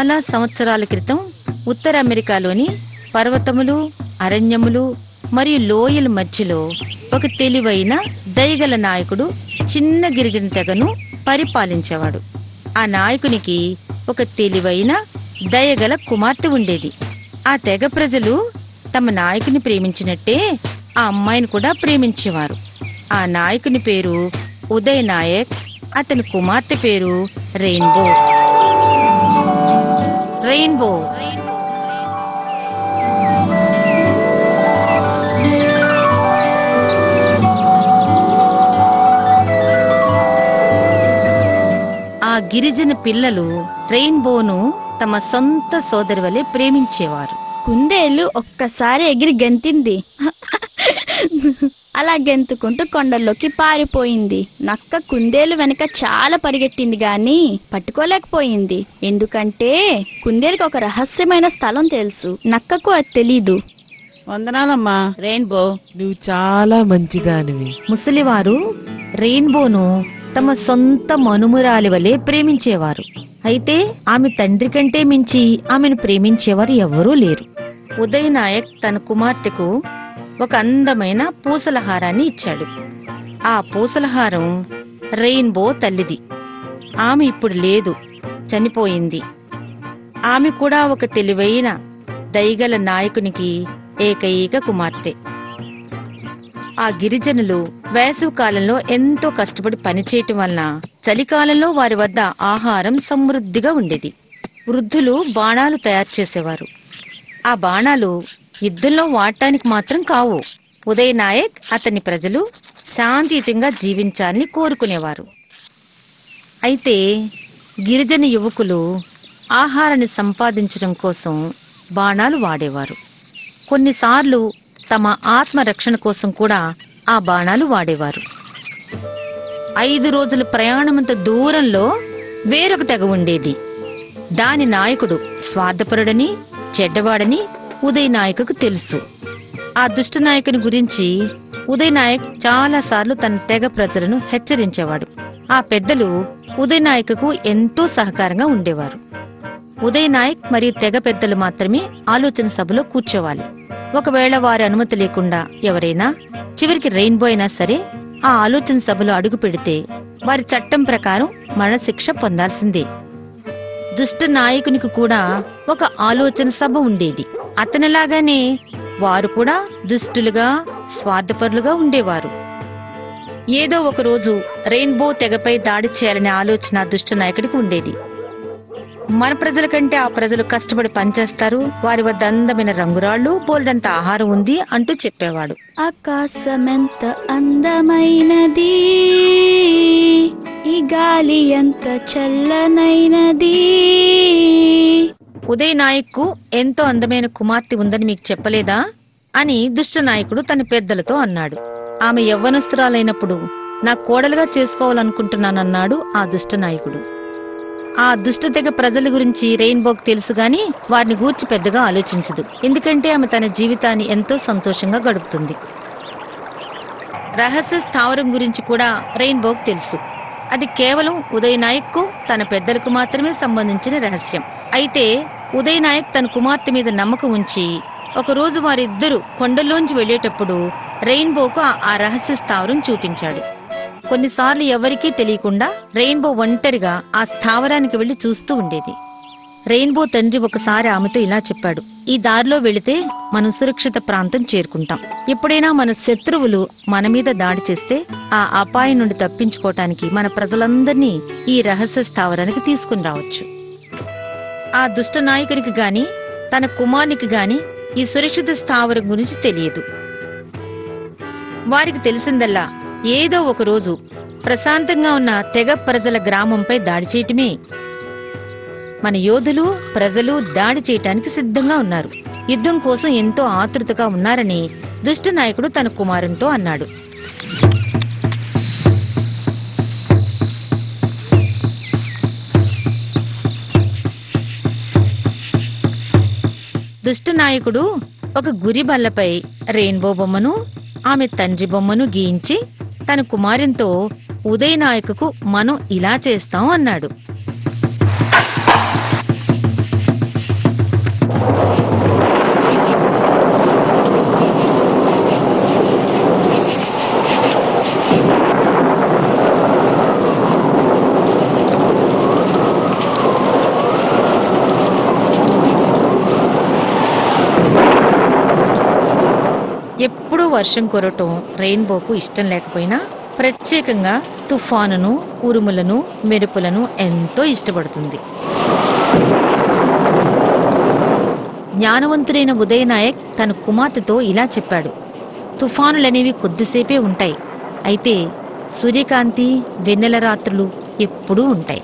చాలా సంవత్సరాల క్రితం ఉత్తర అమెరికాలోని పర్వతములు అరణ్యములు మరియు లోయల మధ్యలో ఒక తెలివైన దయగల నాయకుడు చిన్న గిరిజన తెగను పరిపాలించేవాడు ఆ నాయకునికి ఒక తెలివైన దయగల కుమార్తె ఉండేది ఆ తెగ ప్రజలు తమ నాయకుని ప్రేమించినట్టే ఆ అమ్మాయిని కూడా ప్రేమించేవారు ఆ నాయకుని పేరు ఉదయ్ నాయక్ అతని కుమార్తె పేరు రెయిన్బో రెయిన్బో ఆ గిరిజన పిల్లలు రెయిన్బోను తమ సొంత సోదరి వలె ప్రేమించేవారు కుందేలు ఒక్కసారి ఎగిరి గెంతింది అలా గెంతుకుంటూ కొండల్లోకి పారిపోయింది నక్క కుందేలు వెనక చాలా పరిగెట్టింది గాని పట్టుకోలేకపోయింది ఎందుకంటే కుందేలుకి ఒక రహస్యమైన స్థలం తెలుసు నక్కకు అది తెలీదు వందనాలమ్మా రెయిన్బో నువ్వు చాలా మంచిదానివి ముసలివారు రెయిన్బోను తమ సొంత మనుమురాలి వలె ప్రేమించేవారు అయితే ఆమె తండ్రి కంటే మించి ఆమెను ప్రేమించేవారు ఎవ్వరూ లేరు ఉదయ్ నాయక్ తన కుమార్తెకు ఒక అందమైన పూసలహారాన్ని ఇచ్చాడు ఆ పూసలహారం రెయిన్బో తల్లిది ఆమె ఇప్పుడు లేదు చనిపోయింది ఆమె కూడా ఒక తెలివైన దయగల నాయకునికి ఏకైక కుమార్తె ఆ గిరిజనులు వేసవి కాలంలో ఎంతో కష్టపడి పనిచేయటం వలన చలికాలంలో వారి వద్ద ఆహారం సమృద్ధిగా ఉండేది వృద్ధులు బాణాలు తయారు చేసేవారు ఆ బాణాలు యుద్ధంలో వాడటానికి మాత్రం కావు ఉదయ్ నాయక్ అతని ప్రజలు శాంతియుతంగా జీవించాలని కోరుకునేవారు అయితే గిరిజన యువకులు ఆహారాన్ని సంపాదించడం కోసం బాణాలు వాడేవారు కొన్నిసార్లు తమ ఆత్మరక్షణ కోసం కూడా ఆ బాణాలు వాడేవారు ఐదు రోజుల ప్రయాణమంత దూరంలో వేరొక తెగ ఉండేది దాని నాయకుడు స్వార్థపరుడని చెడ్డవాడని ఉదయ్ నాయకుకు తెలుసు ఆ దుష్ట నాయకుని గురించి ఉదయ్ నాయక్ చాలా సార్లు తన తెగ ప్రజలను హెచ్చరించేవాడు ఆ పెద్దలు ఉదయ్ నాయకుకు ఎంతో సహకారంగా ఉండేవారు ఉదయ్ నాయక్ మరియు తెగ పెద్దలు మాత్రమే ఆలోచన సభలో కూర్చోవాలి ఒకవేళ వారి అనుమతి లేకుండా ఎవరైనా చివరికి రెయిన్బో అయినా సరే ఆ ఆలోచన సభలో అడుగు పెడితే వారి చట్టం ప్రకారం మరణశిక్ష పొందాల్సిందే దుష్ట నాయకునికి కూడా ఒక ఆలోచన సభ ఉండేది అతనిలాగానే వారు కూడా దుష్టులుగా స్వార్థపరులుగా ఉండేవారు ఏదో ఒక రోజు రెయిన్బో తెగపై దాడి చేయాలనే ఆలోచన దుష్ట నాయకుడికి ఉండేది మన ప్రజల కంటే ఆ ప్రజలు కష్టపడి పనిచేస్తారు వారి వద్ద అందమైన రంగురాళ్ళు బోల్డంత ఆహారం ఉంది అంటూ చెప్పేవాడు ఆకాశమెంత అందమైనది ఈ గాలి ఎంత చల్లనైనది ఉదయ్ నాయక్ ఎంతో అందమైన కుమార్తె ఉందని మీకు చెప్పలేదా అని దుష్ట నాయకుడు తన పెద్దలతో అన్నాడు ఆమె యవ్వనస్తురాలైనప్పుడు నా కోడలుగా చేసుకోవాలనుకుంటున్నానన్నాడు ఆ దుష్ట నాయకుడు ఆ దుష్ట తెగ ప్రజల గురించి రెయిన్బోకి తెలుసు గాని వారిని గూర్చి పెద్దగా ఆలోచించదు ఎందుకంటే ఆమె తన జీవితాన్ని ఎంతో సంతోషంగా గడుపుతుంది రహస్య స్థావరం గురించి కూడా రెయిన్బోకి తెలుసు అది కేవలం ఉదయ్ నాయక్ తన పెద్దలకు మాత్రమే సంబంధించిన రహస్యం అయితే ఉదయ్ నాయక్ తన కుమార్తె మీద నమ్మకం ఉంచి ఒక రోజు వారిద్దరూ కొండల్లోంచి వెళ్ళేటప్పుడు రెయిన్బోకు ఆ- ఆ రహస్య స్థావరం చూపించాడు కొన్నిసార్లు ఎవరికీ తెలియకుండా రెయిన్బో ఒంటరిగా ఆ స్థావరానికి వెళ్లి చూస్తూ ఉండేది రెయిన్బో తండ్రి ఒకసారి ఆమెతో ఇలా చెప్పాడు ఈ దారిలో వెళితే మనం సురక్షిత ప్రాంతం చేరుకుంటాం ఎప్పుడైనా మన శత్రువులు మన మీద దాడి చేస్తే ఆ అపాయం నుండి తప్పించుకోవటానికి మన ప్రజలందరినీ ఈ రహస్య స్థావరానికి తీసుకుని రావచ్చు ఆ దుష్ట నాయకునికి గాని తన కుమారునికి గాని ఈ సురక్షిత స్థావరం గురించి తెలియదు వారికి తెలిసిందల్లా ఏదో ఒక రోజు ప్రశాంతంగా ఉన్న తెగ ప్రజల గ్రామంపై దాడి చేయటమే మన యోధులు ప్రజలు దాడి చేయటానికి సిద్ధంగా ఉన్నారు యుద్ధం కోసం ఎంతో ఆతృతగా ఉన్నారని దుష్ట నాయకుడు తన కుమారునితో అన్నాడు దుష్ట నాయకుడు ఒక గురి బల్లపై రెయిన్బో బొమ్మను ఆమె తండ్రి బొమ్మను గీయించి తన కుమారునితో ఉదయ్ నాయకుకు మనం ఇలా చేస్తాం అన్నాడు వర్షం కురవటం రెయిన్బోకు ఇష్టం లేకపోయినా ప్రత్యేకంగా తుఫానును ఉరుములను మెరుపులను ఎంతో ఇష్టపడుతుంది జ్ఞానవంతుడైన ఉదయనాయక్ తన కుమార్తెతో ఇలా చెప్పాడు తుఫానులనేవి కొద్దిసేపే ఉంటాయి అయితే సూర్యకాంతి వెన్నెల రాత్రులు ఎప్పుడూ ఉంటాయి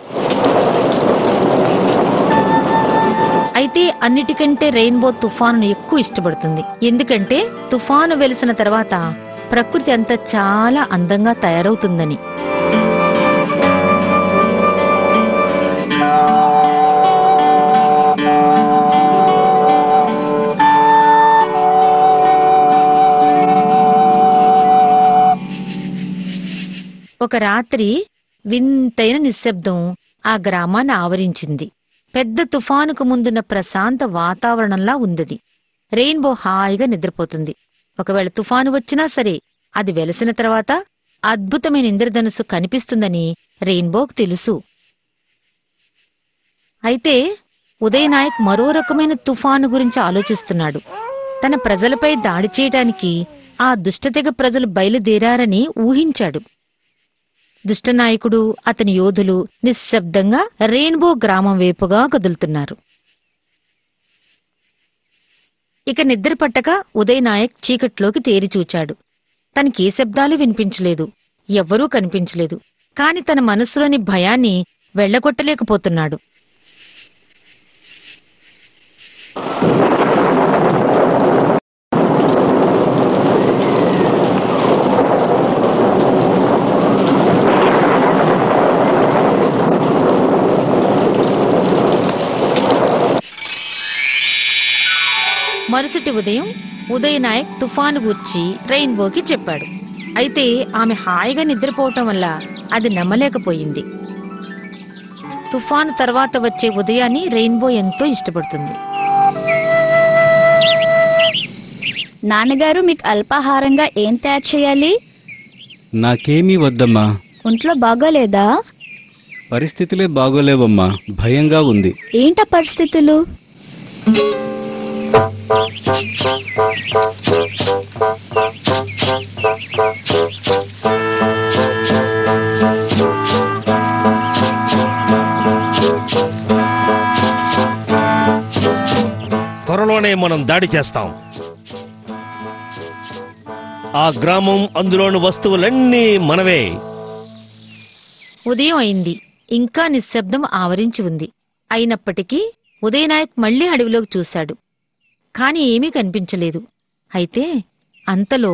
అయితే అన్నిటికంటే రెయిన్బో తుఫానును ఎక్కువ ఇష్టపడుతుంది ఎందుకంటే తుఫాను వెలిసిన తర్వాత ప్రకృతి అంతా చాలా అందంగా తయారవుతుందని ఒక రాత్రి వింతైన నిశ్శబ్దం ఆ గ్రామాన్ని ఆవరించింది పెద్ద తుఫానుకు ముందున్న ప్రశాంత వాతావరణంలా ఉందది రెయిన్బో హాయిగా నిద్రపోతుంది ఒకవేళ తుఫాను వచ్చినా సరే అది వెలసిన తర్వాత అద్భుతమైన ఇంద్రధనుస్సు కనిపిస్తుందని రెయిన్బోకు తెలుసు అయితే ఉదయనాయక్ మరో రకమైన తుఫాను గురించి ఆలోచిస్తున్నాడు తన ప్రజలపై దాడి చేయడానికి ఆ దుష్టతెగ ప్రజలు బయలుదేరారని ఊహించాడు దుష్టనాయకుడు అతని యోధులు నిశ్శబ్దంగా రెయిన్బో గ్రామం వైపుగా కదులుతున్నారు ఇక నిద్ర పట్టక ఉదయనాయక్ చీకట్లోకి తేరి చూచాడు తనకే శబ్దాలు వినిపించలేదు ఎవ్వరూ కనిపించలేదు కాని తన మనసులోని భయాన్ని వెళ్ళగొట్టలేకపోతున్నాడు మరుసటి ఉదయం ఉదయనాయక్ తుఫాను గూర్చి రెయిన్బోకి చెప్పాడు అయితే ఆమె హాయిగా నిద్రపోవటం వల్ల అది నమ్మలేకపోయింది తుఫాను తర్వాత వచ్చే ఉదయాన్ని రెయిన్బో ఎంతో ఇష్టపడుతుంది నాన్నగారు మీకు అల్పాహారంగా ఏం తయారు చేయాలి నాకేమీ వద్దమ్మా ఒంట్లో బాగోలేదా పరిస్థితులే బాగోలేవమ్మా భయంగా ఉంది ఏంట పరిస్థితులు త్వరలోనే మనం దాడి చేస్తాం ఆ గ్రామం అందులోని వస్తువులన్నీ మనవే ఉదయం అయింది ఇంకా నిశ్శబ్దం ఆవరించి ఉంది అయినప్పటికీ ఉదయనాయక్ మళ్లీ అడవిలోకి చూశాడు కాని ఏమీ కనిపించలేదు అయితే అంతలో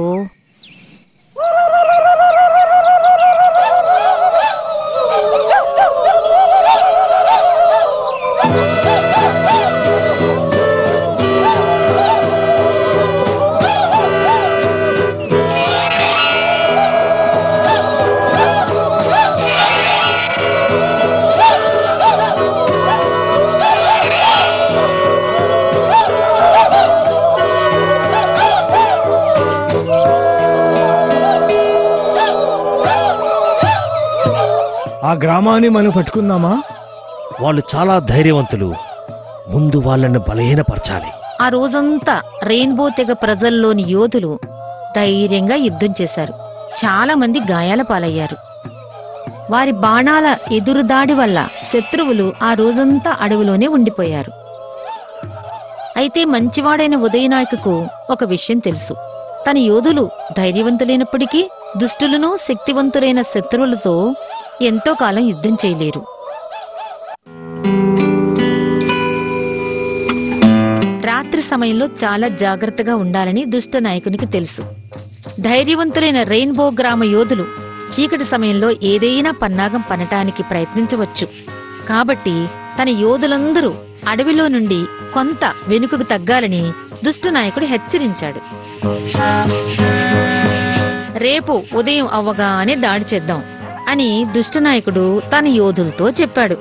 ఆ గ్రామాన్ని మనం పట్టుకుందామా వాళ్ళు చాలా ధైర్యవంతులు ముందు వాళ్ళని బలహీనపరచాలి ఆ రోజంతా రెయిన్బో తెగ ప్రజల్లోని యోధులు ధైర్యంగా యుద్ధం చేశారు చాలా మంది గాయాల పాలయ్యారు వారి బాణాల ఎదురుదాడి వల్ల శత్రువులు ఆ రోజంతా అడవిలోనే ఉండిపోయారు అయితే మంచివాడైన ఉదయనాయకుకు ఒక విషయం తెలుసు తన యోధులు ధైర్యవంతులైనప్పటికీ దుష్టులను శక్తివంతులైన శత్రువులతో ఎంతో కాలం యుద్ధం చేయలేరు రాత్రి సమయంలో చాలా జాగ్రత్తగా ఉండాలని దుష్ట నాయకునికి తెలుసు ధైర్యవంతులైన రెయిన్బో గ్రామ యోధులు చీకటి సమయంలో ఏదైనా పన్నాగం పనటానికి ప్రయత్నించవచ్చు కాబట్టి తన యోధులందరూ అడవిలో నుండి కొంత వెనుకకు తగ్గాలని దుష్ట నాయకుడు హెచ్చరించాడు రేపు ఉదయం అవ్వగానే దాడి చేద్దాం అని దుష్టనాయకుడు తన యోధులతో చెప్పాడు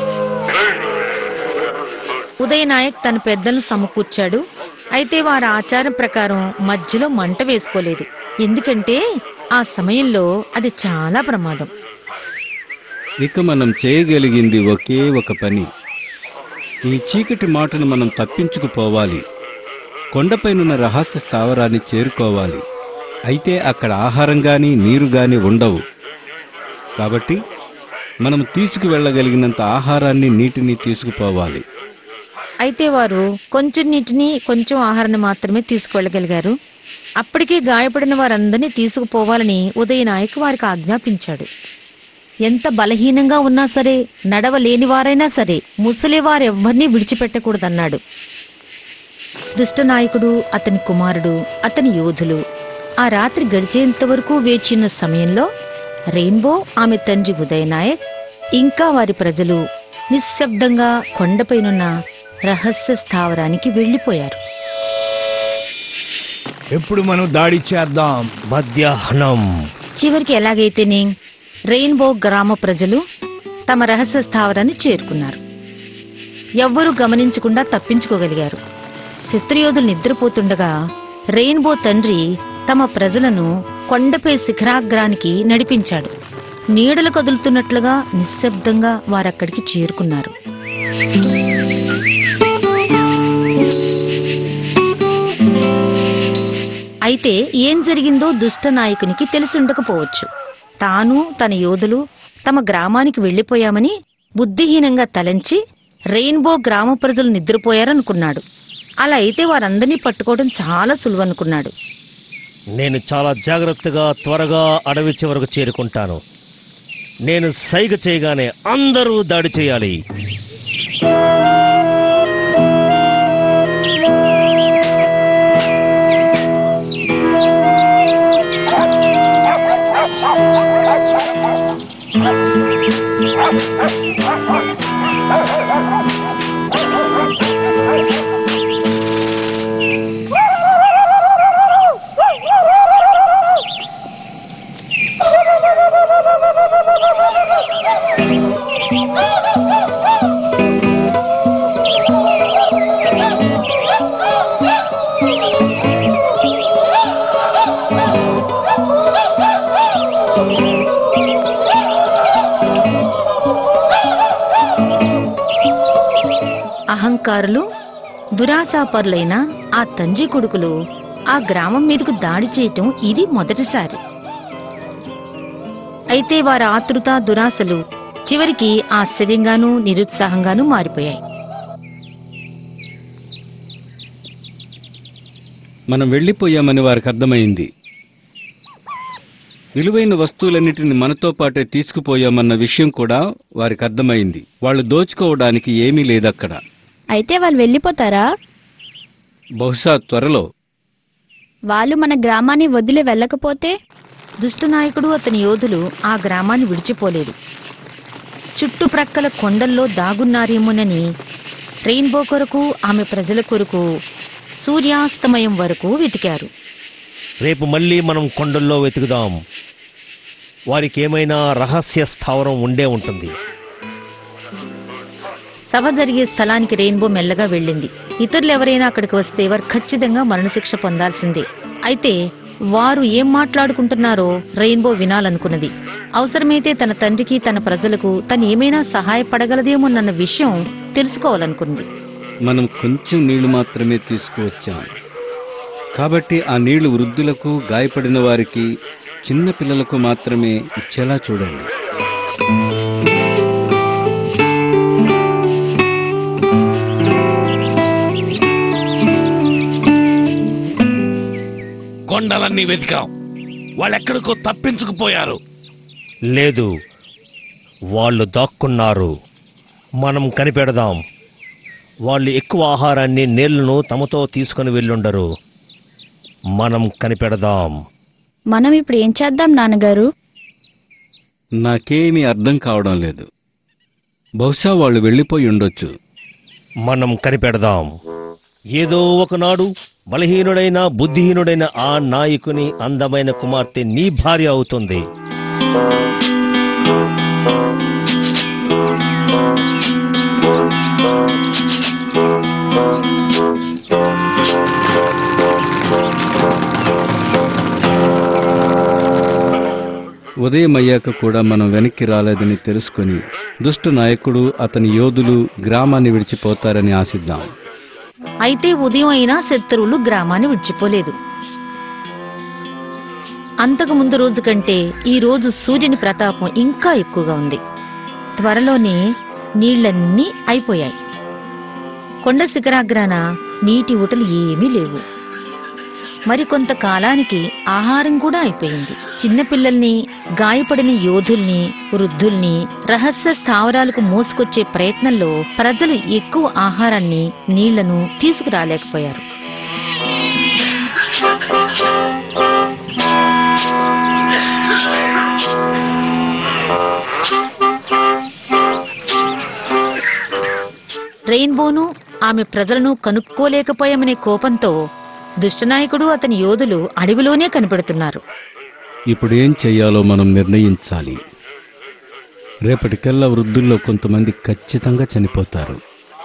ఉదయనాయక్ తన పెద్దలను సమకూర్చాడు అయితే వారి ఆచారం ప్రకారం మధ్యలో మంట వేసుకోలేదు ఎందుకంటే ఆ సమయంలో అది చాలా ప్రమాదం ఇక మనం చేయగలిగింది ఒకే ఒక పని ఈ చీకటి మాటను మనం తప్పించుకుపోవాలి కొండపైనున్న రహస్య స్థావరాన్ని చేరుకోవాలి అయితే అక్కడ ఆహారం గాని నీరు గాని ఉండవు కాబట్టి మనం తీసుకువెళ్ళగలిగినంత ఆహారాన్ని నీటిని తీసుకుపోవాలి అయితే వారు కొంచెం నీటిని కొంచెం ఆహారాన్ని మాత్రమే తీసుకువెళ్ళగలిగారు అప్పటికే గాయపడిన వారందరినీ తీసుకుపోవాలని ఉదయనాయక్ వారికి ఆజ్ఞాపించాడు ఎంత బలహీనంగా ఉన్నా సరే నడవలేని వారైనా సరే ముసలి వారెవ్వరినీ విడిచిపెట్టకూడదన్నాడు దుష్టనాయకుడు అతని కుమారుడు అతని యోధులు ఆ రాత్రి గడిచేంత వరకు వేచిన సమయంలో రెయిన్బో ఆమె తండ్రి ఉదయనాయక్ ఇంకా వారి ప్రజలు నిశ్శబ్దంగా కొండపైనున్న రహస్య స్థావరానికి వెళ్లిపోయారు ఎప్పుడు మనం దాడి చేద్దాం మధ్యాహ్నం చివరికి ఎలాగైతేనే రెయిన్బో గ్రామ ప్రజలు తమ రహస్య స్థావరాన్ని చేరుకున్నారు ఎవ్వరూ గమనించకుండా తప్పించుకోగలిగారు శత్రుయోధులు నిద్రపోతుండగా రెయిన్బో తండ్రి తమ ప్రజలను కొండపై శిఖరాగ్రానికి నడిపించాడు నీడలు కదులుతున్నట్లుగా నిశ్శబ్దంగా వారక్కడికి చేరుకున్నారు అయితే ఏం జరిగిందో దుష్ట నాయకునికి తెలిసి ఉండకపోవచ్చు తాను తన యోధులు తమ గ్రామానికి వెళ్లిపోయామని బుద్ధిహీనంగా తలంచి రెయిన్బో గ్రామ ప్రజలు నిద్రపోయారనుకున్నాడు అలా అయితే వారందరినీ పట్టుకోవడం చాలా సులువనుకున్నాడు నేను చాలా జాగ్రత్తగా త్వరగా అడవి చివరకు చేరుకుంటాను నేను సైగ చేయగానే అందరూ దాడి చేయాలి అహంకారులు దురాశాపరులైన ఆ తండ్రి కొడుకులు ఆ గ్రామం మీదకు దాడి చేయటం ఇది మొదటిసారి అయితే వారి ఆతృత దురాశలు చివరికి ఆశ్చర్యంగానూ నిరుత్సాహంగానూ మారిపోయాయి మనం వెళ్ళిపోయామని వారికి అర్థమైంది విలువైన వస్తువులన్నిటిని మనతో పాటే తీసుకుపోయామన్న విషయం కూడా వారికి అర్థమైంది వాళ్ళు దోచుకోవడానికి ఏమీ లేదక్కడ అయితే వాళ్ళు వెళ్ళిపోతారా బహుశా త్వరలో వాళ్ళు మన గ్రామాన్ని వదిలి వెళ్ళకపోతే దుష్టనాయకుడు అతని యోధులు ఆ గ్రామాన్ని విడిచిపోలేదు చుట్టుప్రక్కల కొండల్లో దాగున్నారేమోనని రెయిన్బో కొరకు ఆమె ప్రజల కొరకు సూర్యాస్తమయం వరకు వెతికారు రేపు మళ్ళీ మనం కొండల్లో వెతుకుదాం వారికి ఏమైనా రహస్య స్థావరం ఉండే ఉంటుంది సభ జరిగే స్థలానికి రెయిన్బో మెల్లగా వెళ్ళింది ఇతరులు ఎవరైనా అక్కడికి వస్తే వారు ఖచ్చితంగా మరణశిక్ష పొందాల్సిందే అయితే వారు ఏం మాట్లాడుకుంటున్నారో రెయిన్బో వినాలనుకున్నది అవసరమైతే తన తండ్రికి తన ప్రజలకు తను ఏమైనా సహాయపడగలదేమోనన్న విషయం తెలుసుకోవాలనుకుంది మనం కొంచెం నీళ్లు మాత్రమే తీసుకువచ్చాం కాబట్టి ఆ నీళ్లు వృద్ధులకు గాయపడిన వారికి చిన్న పిల్లలకు మాత్రమే ఇచ్చేలా చూడండి కొండలన్నీ వెతికాం వాళ్ళెక్కడికో తప్పించుకుపోయారు లేదు వాళ్ళు దాక్కున్నారు మనం కనిపెడదాం వాళ్ళు ఎక్కువ ఆహారాన్ని నీళ్లను తమతో తీసుకుని వెళ్ళుండరు మనం కనిపెడదాం మనం ఇప్పుడు ఏం చేద్దాం నాన్నగారు నాకేమీ అర్థం కావడం లేదు బహుశా వాళ్ళు వెళ్ళిపోయి ఉండొచ్చు మనం కనిపెడదాం ఏదో ఒకనాడు బలహీనుడైన బుద్ధిహీనుడైన ఆ నాయకుని అందమైన కుమార్తె నీ భార్య అవుతుంది ఉదయం అయ్యాక కూడా మనం వెనక్కి రాలేదని తెలుసుకొని దుష్ట నాయకుడు అతని యోధులు గ్రామాన్ని విడిచిపోతారని ఆశిద్దాం అయితే ఉదయం అయినా శత్రువులు గ్రామాన్ని విడిచిపోలేదు అంతకు ముందు రోజు కంటే ఈ రోజు సూర్యుని ప్రతాపం ఇంకా ఎక్కువగా ఉంది త్వరలోనే నీళ్లన్నీ అయిపోయాయి కొండ శిఖరాగ్రాన నీటి ఊటలు ఏమీ లేవు మరికొంత కాలానికి ఆహారం కూడా అయిపోయింది చిన్నపిల్లల్ని గాయపడిన యోధుల్ని వృద్ధుల్ని రహస్య స్థావరాలకు మోసుకొచ్చే ప్రయత్నంలో ప్రజలు ఎక్కువ ఆహారాన్ని నీళ్లను తీసుకురాలేకపోయారు రెయిన్బోను ఆమె ప్రజలను కనుక్కోలేకపోయామనే కోపంతో దుష్టనాయకుడు అతని యోధులు అడవిలోనే కనిపెడుతున్నారు ఇప్పుడేం చెయ్యాలో మనం నిర్ణయించాలి రేపటికల్లా వృద్ధుల్లో కొంతమంది ఖచ్చితంగా చనిపోతారు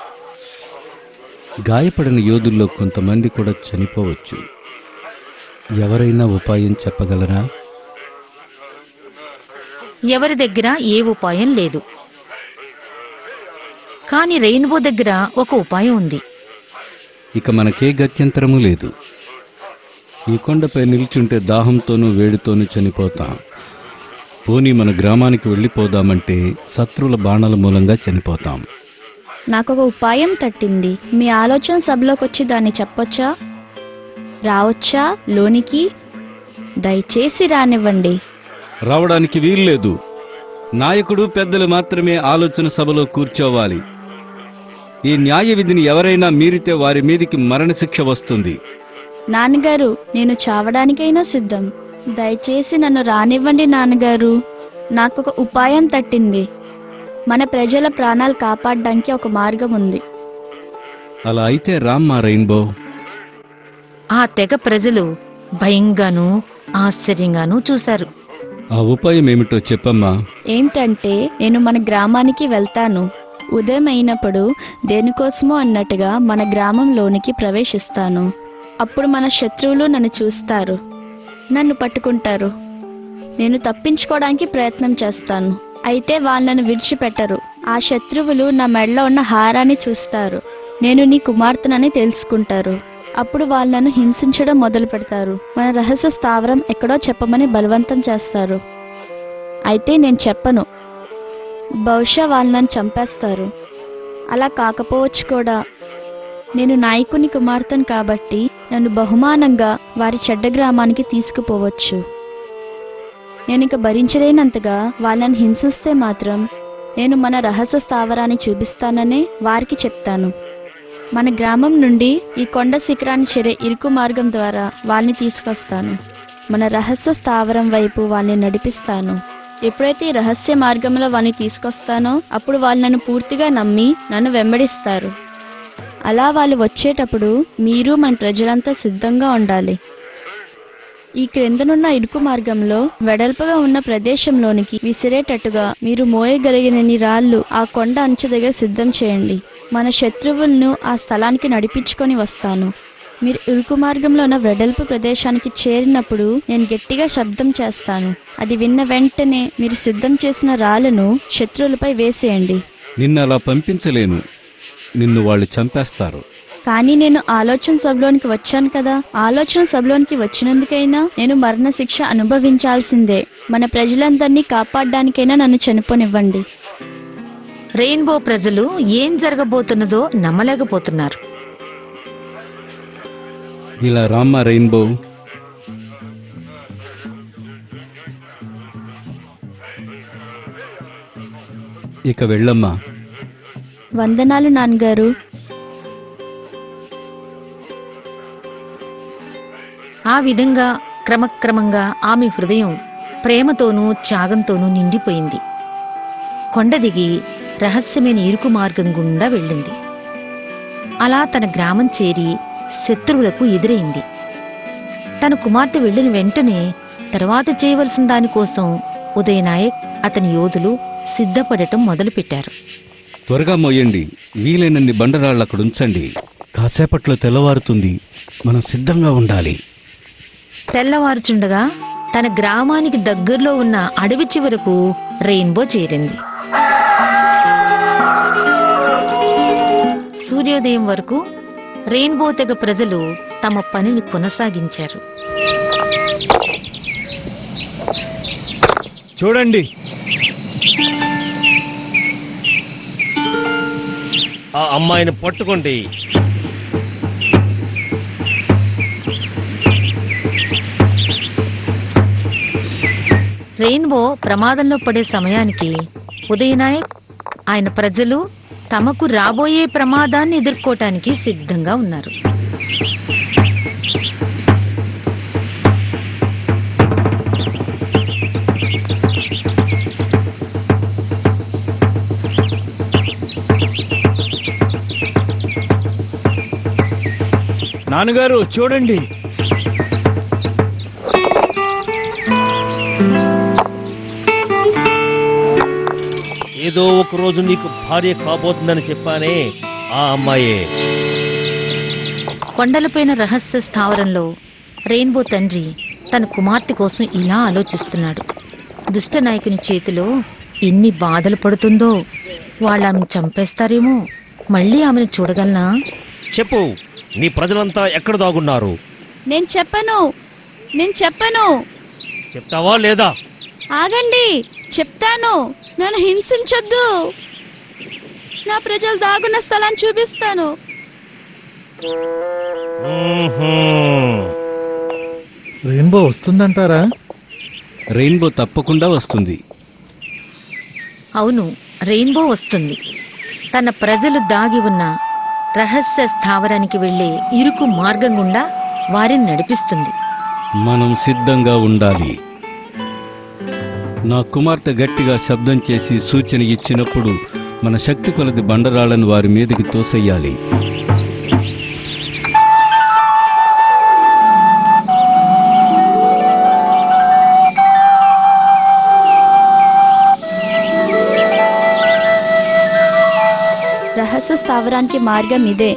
గాయపడిన యోధుల్లో కొంతమంది కూడా చనిపోవచ్చు ఎవరైనా ఉపాయం చెప్పగలరా ఎవరి దగ్గర ఏ ఉపాయం లేదు కాని రెయిన్బో దగ్గర ఒక ఉపాయం ఉంది ఇక మనకే గత్యంతరము లేదు ఈ కొండపై నిల్చుంటే దాహంతోనూ వేడితోనూ చనిపోతాం పోనీ మన గ్రామానికి వెళ్ళిపోదామంటే శత్రువుల బాణాల మూలంగా చనిపోతాం నాకొక ఉపాయం తట్టింది మీ ఆలోచన సభలోకి వచ్చి దాన్ని చెప్పొచ్చా రావచ్చా లోనికి దయచేసి రానివ్వండి రావడానికి వీల్లేదు నాయకుడు పెద్దలు మాత్రమే ఆలోచన సభలో కూర్చోవాలి ఈ న్యాయ విధిని ఎవరైనా మీరితే వారి మీదికి మరణశిక్ష వస్తుంది నాన్నగారు నేను చావడానికైనా సిద్ధం దయచేసి నన్ను రానివ్వండి నాన్నగారు నాకొక ఉపాయం తట్టింది మన ప్రజల ప్రాణాలు కాపాడడానికి ఒక మార్గం ఉంది అలా అయితే రామ్మా రెయిన్బో ఆ తెగ ప్రజలు భయంగానూ ఆశ్చర్యంగానూ చూశారు ఆ ఉపాయం ఏమిటో చెప్పమ్మా ఏంటంటే నేను మన గ్రామానికి వెళ్తాను ఉదయం అయినప్పుడు దేనికోసమో అన్నట్టుగా మన గ్రామంలోనికి ప్రవేశిస్తాను అప్పుడు మన శత్రువులు నన్ను చూస్తారు నన్ను పట్టుకుంటారు నేను తప్పించుకోవడానికి ప్రయత్నం చేస్తాను అయితే వాళ్ళను విడిచిపెట్టరు ఆ శత్రువులు నా మెడలో ఉన్న హారాన్ని చూస్తారు నేను నీ కుమార్తెనని తెలుసుకుంటారు అప్పుడు వాళ్ళను హింసించడం మొదలు పెడతారు మన రహస్య స్థావరం ఎక్కడో చెప్పమని బలవంతం చేస్తారు అయితే నేను చెప్పను బహుశా వాళ్ళు నన్ను చంపేస్తారు అలా కాకపోవచ్చు కూడా నేను నాయకుని కుమార్తెను కాబట్టి నన్ను బహుమానంగా వారి చెడ్డ గ్రామానికి తీసుకుపోవచ్చు నేను ఇక భరించలేనంతగా వాళ్ళని హింసిస్తే మాత్రం నేను మన రహస్య స్థావరాన్ని చూపిస్తాననే వారికి చెప్తాను మన గ్రామం నుండి ఈ కొండ శిఖరాన్ని చేరే ఇరుకు మార్గం ద్వారా వాళ్ళని తీసుకొస్తాను మన రహస్య స్థావరం వైపు వాళ్ళని నడిపిస్తాను ఎప్పుడైతే ఈ రహస్య మార్గంలో వాళ్ళని తీసుకొస్తానో అప్పుడు వాళ్ళు నన్ను పూర్తిగా నమ్మి నన్ను వెంబడిస్తారు అలా వాళ్ళు వచ్చేటప్పుడు మీరు మన ప్రజలంతా సిద్ధంగా ఉండాలి ఈ క్రిందనున్న ఇరుకు మార్గంలో వెడల్పుగా ఉన్న ప్రదేశంలోనికి విసిరేటట్టుగా మీరు మోయగలిగినన్ని రాళ్ళు ఆ కొండ అంచు దగ్గర సిద్ధం చేయండి మన శత్రువులను ఆ స్థలానికి నడిపించుకొని వస్తాను మీరు ఇరుకు మార్గంలో ఉన్న వెడల్పు ప్రదేశానికి చేరినప్పుడు నేను గట్టిగా శబ్దం చేస్తాను అది విన్న వెంటనే మీరు సిద్ధం చేసిన రాళ్ళను శత్రువులపై వేసేయండి నిన్ను అలా పంపించలేను నిన్ను వాళ్ళు చంపేస్తారు కానీ నేను ఆలోచన సభలోనికి వచ్చాను కదా ఆలోచన సభలోనికి వచ్చినందుకైనా నేను మరణ శిక్ష అనుభవించాల్సిందే మన ప్రజలందరినీ కాపాడడానికైనా నన్ను చనిపోనివ్వండి రెయిన్బో ప్రజలు ఏం జరగబోతున్నదో నమ్మలేకపోతున్నారు ఇలా రామ్మా రెయిన్బో ఇక వెళ్ళమ్మా వందనాలు నాన్నగారు ఆ విధంగా క్రమక్రమంగా ఆమె హృదయం ప్రేమతోనూ త్యాగంతోనూ నిండిపోయింది కొండ దిగి రహస్యమైన ఇరుకు మార్గం గుండా వెళ్ళింది అలా తన గ్రామం చేరి శత్రువులకు ఎదురైంది తన కుమార్తె వెళ్ళిన వెంటనే తర్వాత చేయవలసిన దానికోసం ఉదయనాయక్ అతని యోధులు సిద్ధపడటం మొదలుపెట్టారు త్వరగా మోయండి వీలైనన్ని బండరాళ్ళు అక్కడ ఉంచండి కాసేపట్లో తెల్లవారుతుంది మనం సిద్ధంగా ఉండాలి తెల్లవారుచుండగా తన గ్రామానికి దగ్గరలో ఉన్న అడవి చివరకు రెయిన్బో చేరింది సూర్యోదయం వరకు రెయిన్బో తెగ ప్రజలు తమ పనిని కొనసాగించారు చూడండి ఆ అమ్మాయిని పట్టుకోండి రెయిన్బో ప్రమాదంలో పడే సమయానికి ఉదయనాయక్ ఆయన ప్రజలు తమకు రాబోయే ప్రమాదాన్ని ఎదుర్కోవటానికి సిద్ధంగా ఉన్నారు నాన్నగారు చూడండి ఏదో ఒక రోజు నీకు భార్య కాబోతుందని చెప్పానే ఆ అమ్మాయే కొండలపైన రహస్య స్థావరంలో రెయిన్బో తండ్రి తన కుమార్తె కోసం ఇలా ఆలోచిస్తున్నాడు దుష్ట నాయకుని చేతిలో ఎన్ని బాధలు పడుతుందో వాళ్ళు ఆమెను చంపేస్తారేమో మళ్ళీ ఆమెను చూడగలనా చెప్పు నీ ప్రజలంతా ఎక్కడ దాగున్నారు నేను చెప్పను నేను చెప్పను చెప్తావా లేదా ఆగండి చెప్తాను నన్ను హింసించొద్దు నా ప్రజలు దాగున్న స్థలాన్ని చూపిస్తాను మ్మ్హ్మ్. రెయిన్బో వస్తుందంటారా రెయిన్బో తప్పకుండా వస్తుంది అవును రెయిన్బో వస్తుంది తన ప్రజలు దాగి ఉన్న రహస్య స్థావరానికి వెళ్ళే ఇరుకు మార్గం గుండా వారిని నడిపిస్తుంది మనం సిద్ధంగా ఉండాలి నా కుమార్తె గట్టిగా శబ్దం చేసి సూచన ఇచ్చినప్పుడు మన శక్తి కొలది బండరాళ్లను వారి మీదకి తోసెయ్యాలి రహస్య స్థావరానికి మార్గం ఇదే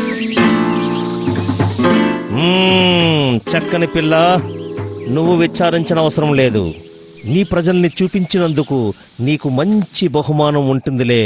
మ్మ్, చక్కని పిల్ల నువ్వు విచారించిన అవసరం లేదు నీ ప్రజల్ని చూపించినందుకు నీకు మంచి బహుమానం ఉంటుందిలే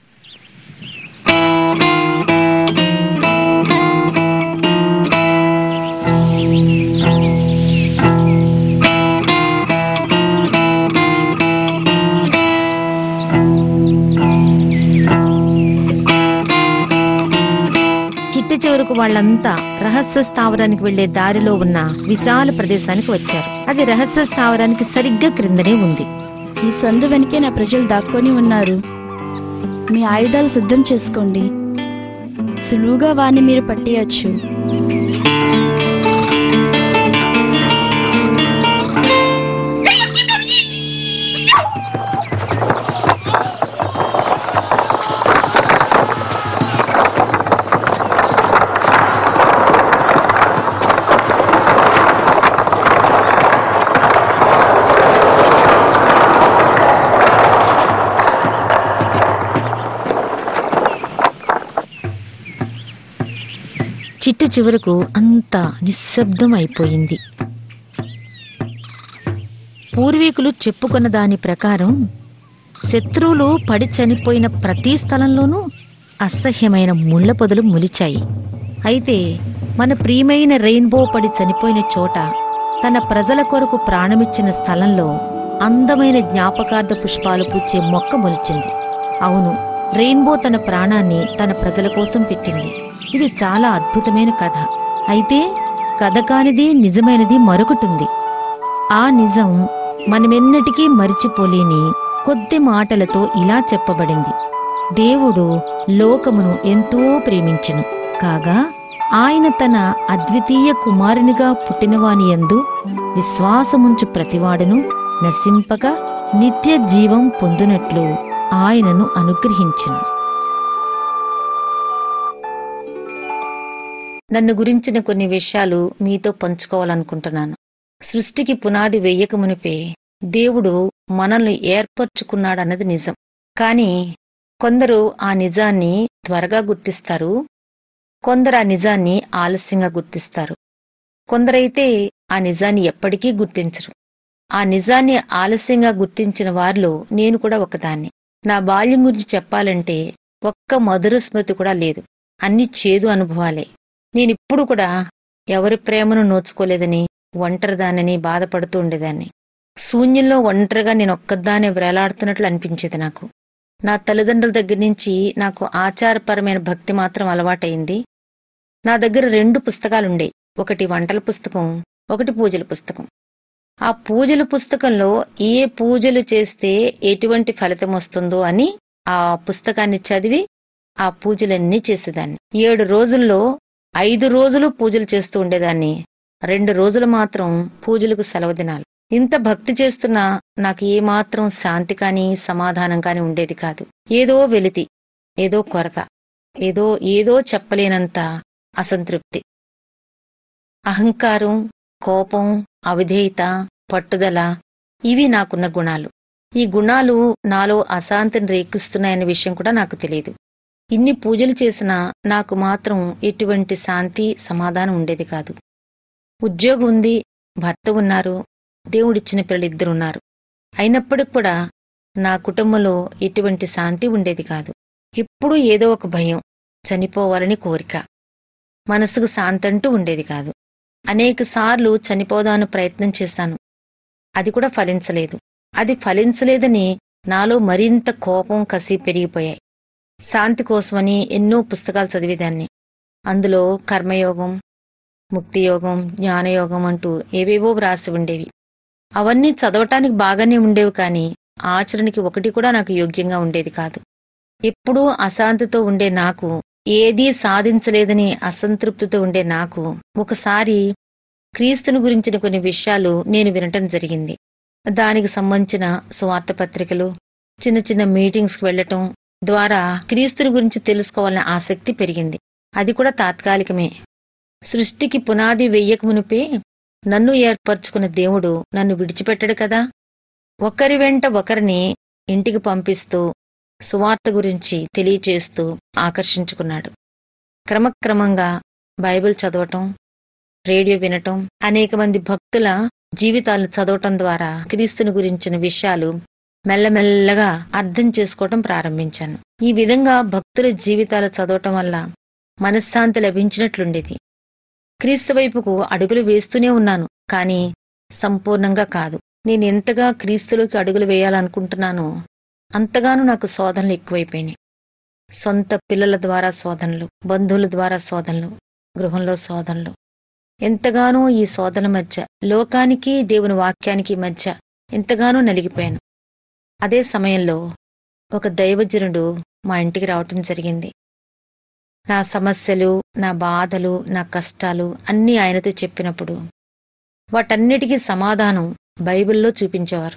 చిట్ట చివరకు వాళ్ళంతా రహస్య స్థావరానికి వెళ్లే దారిలో ఉన్న విశాల ప్రదేశానికి వచ్చారు అది రహస్య స్థావరానికి సరిగ్గా క్రిందనే ఉంది ఈ సందు వెనకే నా ప్రజలు దాక్కొని ఉన్నారు మీ ఆయుధాలు సిద్ధం చేసుకోండి సులువుగా వాణ్ణి మీరు పట్టేయచ్చు చిట్ట చివరకు అంతా నిశ్శబ్దం అయిపోయింది పూర్వీకులు చెప్పుకున్న దాని ప్రకారం శత్రువులు పడి చనిపోయిన ప్రతి స్థలంలోనూ అసహ్యమైన ముళ్ళ పొదలు మొలిచాయి అయితే మన ప్రియమైన రెయిన్బో పడి చనిపోయిన చోట తన ప్రజల కొరకు ప్రాణమిచ్చిన స్థలంలో అందమైన జ్ఞాపకార్థ పుష్పాలు పూచే మొక్క మొలిచింది అవును రెయిన్బో తన ప్రాణాన్ని తన ప్రజల కోసం పెట్టింది ఇది చాలా అద్భుతమైన కథ అయితే కథ కానిది నిజమైనది మరొకటుంది ఆ నిజం మనమెన్నటికీ మరిచిపోలేని కొద్ది మాటలతో ఇలా చెప్పబడింది దేవుడు లోకమును ఎంతో ప్రేమించెను కాగా ఆయన తన అద్వితీయ కుమారునిగా పుట్టినవాని యందు విశ్వాసముంచు ప్రతివాడును నశింపక నిత్య జీవం పొందునట్లు ఆయనను అనుగ్రహించెను నన్ను గురించిన కొన్ని విషయాలు మీతో పంచుకోవాలనుకుంటున్నాను సృష్టికి పునాది వెయ్యక మునిపే దేవుడు మనల్ని ఏర్పరచుకున్నాడన్నది నిజం కానీ కొందరు ఆ నిజాన్ని త్వరగా గుర్తిస్తారు కొందరు ఆ నిజాన్ని ఆలస్యంగా గుర్తిస్తారు కొందరైతే ఆ నిజాన్ని ఎప్పటికీ గుర్తించరు ఆ నిజాన్ని ఆలస్యంగా గుర్తించిన వారిలో నేను కూడా ఒకదాన్ని నా బాల్యం గురించి చెప్పాలంటే ఒక్క మధుర స్మృతి కూడా లేదు అన్ని చేదు అనుభవాలే నేనిప్పుడు కూడా ఎవరి ప్రేమను నోచుకోలేదని ఒంటరిదానని బాధపడుతూ ఉండేదాన్ని శూన్యంలో ఒంటరిగా నేను ఒక్కదానే వేలాడుతున్నట్లు అనిపించేది నాకు నా తల్లిదండ్రుల దగ్గర నుంచి నాకు ఆచారపరమైన భక్తి మాత్రం అలవాటైంది నా దగ్గర రెండు పుస్తకాలుండే ఒకటి వంటల పుస్తకం ఒకటి పూజల పుస్తకం ఆ పూజల పుస్తకంలో ఏ పూజలు చేస్తే ఎటువంటి ఫలితం వస్తుందో అని ఆ పుస్తకాన్ని చదివి ఆ పూజలన్నీ చేసేదాన్ని ఏడు రోజుల్లో ఐదు రోజులు పూజలు చేస్తూ ఉండేదాన్ని రెండు రోజులు మాత్రం పూజలకు సెలవు దినాలు ఇంత భక్తి చేస్తున్నా నాకు ఏమాత్రం శాంతి కానీ సమాధానం కానీ ఉండేది కాదు ఏదో వెలితి ఏదో కొరత ఏదో ఏదో చెప్పలేనంత అసంతృప్తి అహంకారం కోపం అవిధేయత పట్టుదల ఇవి నాకున్న గుణాలు ఈ గుణాలు నాలో అశాంతిని రేకిస్తున్నాయనే విషయం కూడా నాకు తెలియదు ఇన్ని పూజలు చేసినా నాకు మాత్రం ఎటువంటి శాంతి సమాధానం ఉండేది కాదు ఉద్యోగం ఉంది భర్త ఉన్నారు దేవుడిచ్చిన పిల్లలు ఇద్దరున్నారు అయినప్పటికి కూడా నా కుటుంబంలో ఎటువంటి శాంతి ఉండేది కాదు ఎప్పుడూ ఏదో ఒక భయం చనిపోవాలని కోరిక మనసుకు శాంతంటూ ఉండేది కాదు అనేక సార్లు చనిపోదాను ప్రయత్నం చేశాను అది కూడా ఫలించలేదు అది ఫలించలేదని నాలో మరింత కోపం కసి పెరిగిపోయాయి శాంతి కోసమని ఎన్నో పుస్తకాలు చదివేదాన్ని అందులో కర్మయోగం ముక్తియోగం జ్ఞానయోగం అంటూ ఏవేవో వ్రాసి ఉండేవి అవన్నీ చదవటానికి బాగానే ఉండేవి కానీ ఆచరణకి ఒకటి కూడా నాకు యోగ్యంగా ఉండేది కాదు ఎప్పుడూ అశాంతితో ఉండే నాకు ఏదీ సాధించలేదని అసంతృప్తితో ఉండే నాకు ఒకసారి క్రీస్తుని గురించిన కొన్ని విషయాలు నేను వినటం జరిగింది దానికి సంబంధించిన సువార్త పత్రికలు చిన్న చిన్న మీటింగ్స్కి వెళ్ళటం ద్వారా క్రీస్తుని గురించి తెలుసుకోవాలనే ఆసక్తి పెరిగింది అది కూడా తాత్కాలికమే సృష్టికి పునాది వెయ్యక మునిపే నన్ను ఏర్పరచుకున్న దేవుడు నన్ను విడిచిపెట్టడు కదా ఒకరి వెంట ఒకరిని ఇంటికి పంపిస్తూ సువార్త గురించి తెలియచేస్తూ ఆకర్షించుకున్నాడు క్రమక్రమంగా బైబిల్ చదవటం రేడియో వినటం అనేక మంది భక్తుల జీవితాలను చదవటం ద్వారా క్రీస్తుని గురించిన విషయాలు మెల్లమెల్లగా అర్థం చేసుకోవటం ప్రారంభించాను ఈ విధంగా భక్తుల జీవితాలు చదవటం వల్ల మనశ్శాంతి లభించినట్లుండేది క్రీస్తు వైపుకు అడుగులు వేస్తూనే ఉన్నాను కానీ సంపూర్ణంగా కాదు నేను ఎంతగా క్రీస్తులోకి అడుగులు వేయాలనుకుంటున్నానో అంతగానూ నాకు శోధనలు ఎక్కువైపోయినాయి సొంత పిల్లల ద్వారా శోధనలు బంధువుల ద్వారా శోధనలు గృహంలో శోధనలు ఎంతగానో ఈ శోధన మధ్య లోకానికి దేవుని వాక్యానికి మధ్య ఎంతగానో నలిగిపోయాను అదే సమయంలో ఒక దైవజనుడు మా ఇంటికి రావటం జరిగింది నా సమస్యలు నా బాధలు నా కష్టాలు అన్నీ ఆయనతో చెప్పినప్పుడు వాటన్నిటికీ సమాధానం బైబిల్లో చూపించేవారు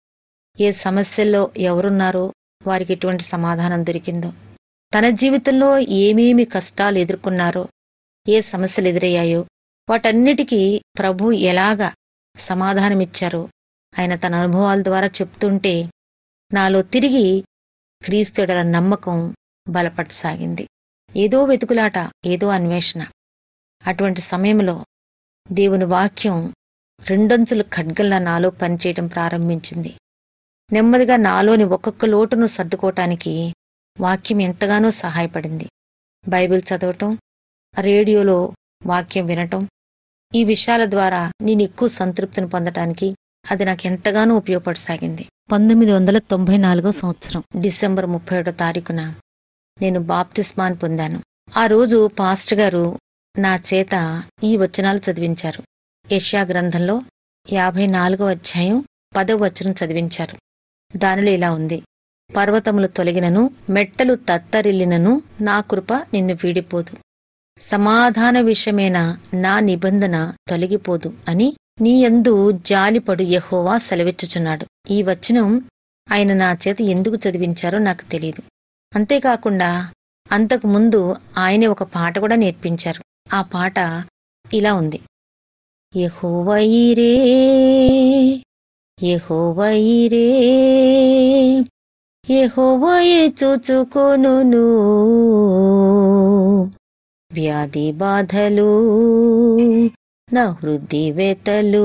ఏ సమస్యల్లో ఎవరున్నారో వారికి ఎటువంటి సమాధానం దొరికిందో తన జీవితంలో ఏమేమి కష్టాలు ఎదుర్కొన్నారో ఏ సమస్యలు ఎదురయ్యాయో వాటన్నిటికీ ప్రభు ఎలాగా సమాధానమిచ్చారో ఆయన తన అనుభవాల ద్వారా చెప్తుంటే నాలో తిరిగి క్రీస్తుడల నమ్మకం బలపడసాగింది ఏదో వెతుకులాట ఏదో అన్వేషణ అటువంటి సమయంలో దేవుని వాక్యం రెండొంచులు ఖడ్గల్లా నాలో పనిచేయటం ప్రారంభించింది నెమ్మదిగా నాలోని ఒక్కొక్క లోటును సర్దుకోవటానికి వాక్యం ఎంతగానో సహాయపడింది బైబిల్ చదవటం రేడియోలో వాక్యం వినటం ఈ విషయాల ద్వారా నేను ఎక్కువ సంతృప్తిని పొందటానికి అది నాకు ఎంతగానో ఉపయోగపడసాగింది పంతొమ్మిది వందల తొంభై నాలుగో సంవత్సరం డిసెంబర్ ముప్పై ఒకటో తారీఖున నేను బాప్తిస్మాన్ పొందాను ఆ రోజు పాస్టర్ గారు నా చేత ఈ వచనాలు చదివించారు యెషయా గ్రంథంలో యాభై నాలుగో అధ్యాయం పదవ వచనం చదివించారు దానిలో ఇలా ఉంది పర్వతములు తొలగినను మెట్టలు తత్తరిల్లినను నా కృప నిన్ను వీడిపోదు సమాధాన విషయమైన నా నిబంధన తొలగిపోదు అని నీ యందు జాలిపడు యెహోవా సెలవిచ్చుచున్నాడు ఈ వచనం ఆయన నా చేత ఎందుకు చదివించారో నాకు తెలియదు అంతేకాకుండా అంతకు ముందు ఆయనే ఒక పాట కూడా నేర్పించారు ఆ పాట ఇలా ఉంది యెహోవైరే యెహోవైరే యెహోవయే చూచుకొనును వ్యాధి బాధలు నా హృది వెతలు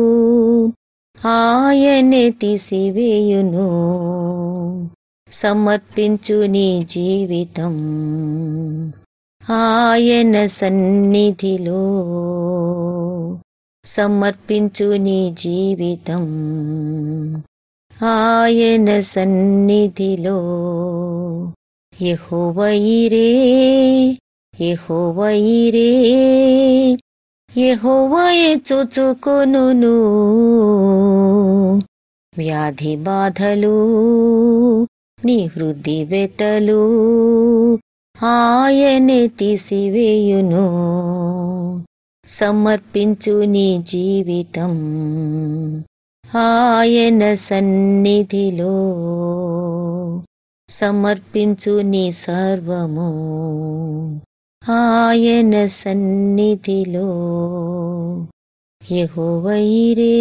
ఆయనే తీసివేయును సమర్పించు నీ జీవితం ఆయన సన్నిధిలో సమర్పించు నీ జీవితం ఆయన సన్నిధిలో యెహోవైరే యెహోవైరే యెహోవయే చూచుకొనును వ్యాధి బాధలు నీ వృద్ధి వెతలు ఆయనే తీసివేయును సమర్పించు నీ జీవితం ఆయన సన్నిధిలో సమర్పించు నీ సర్వము ఆయన సన్నిధిలో యెహోవైరే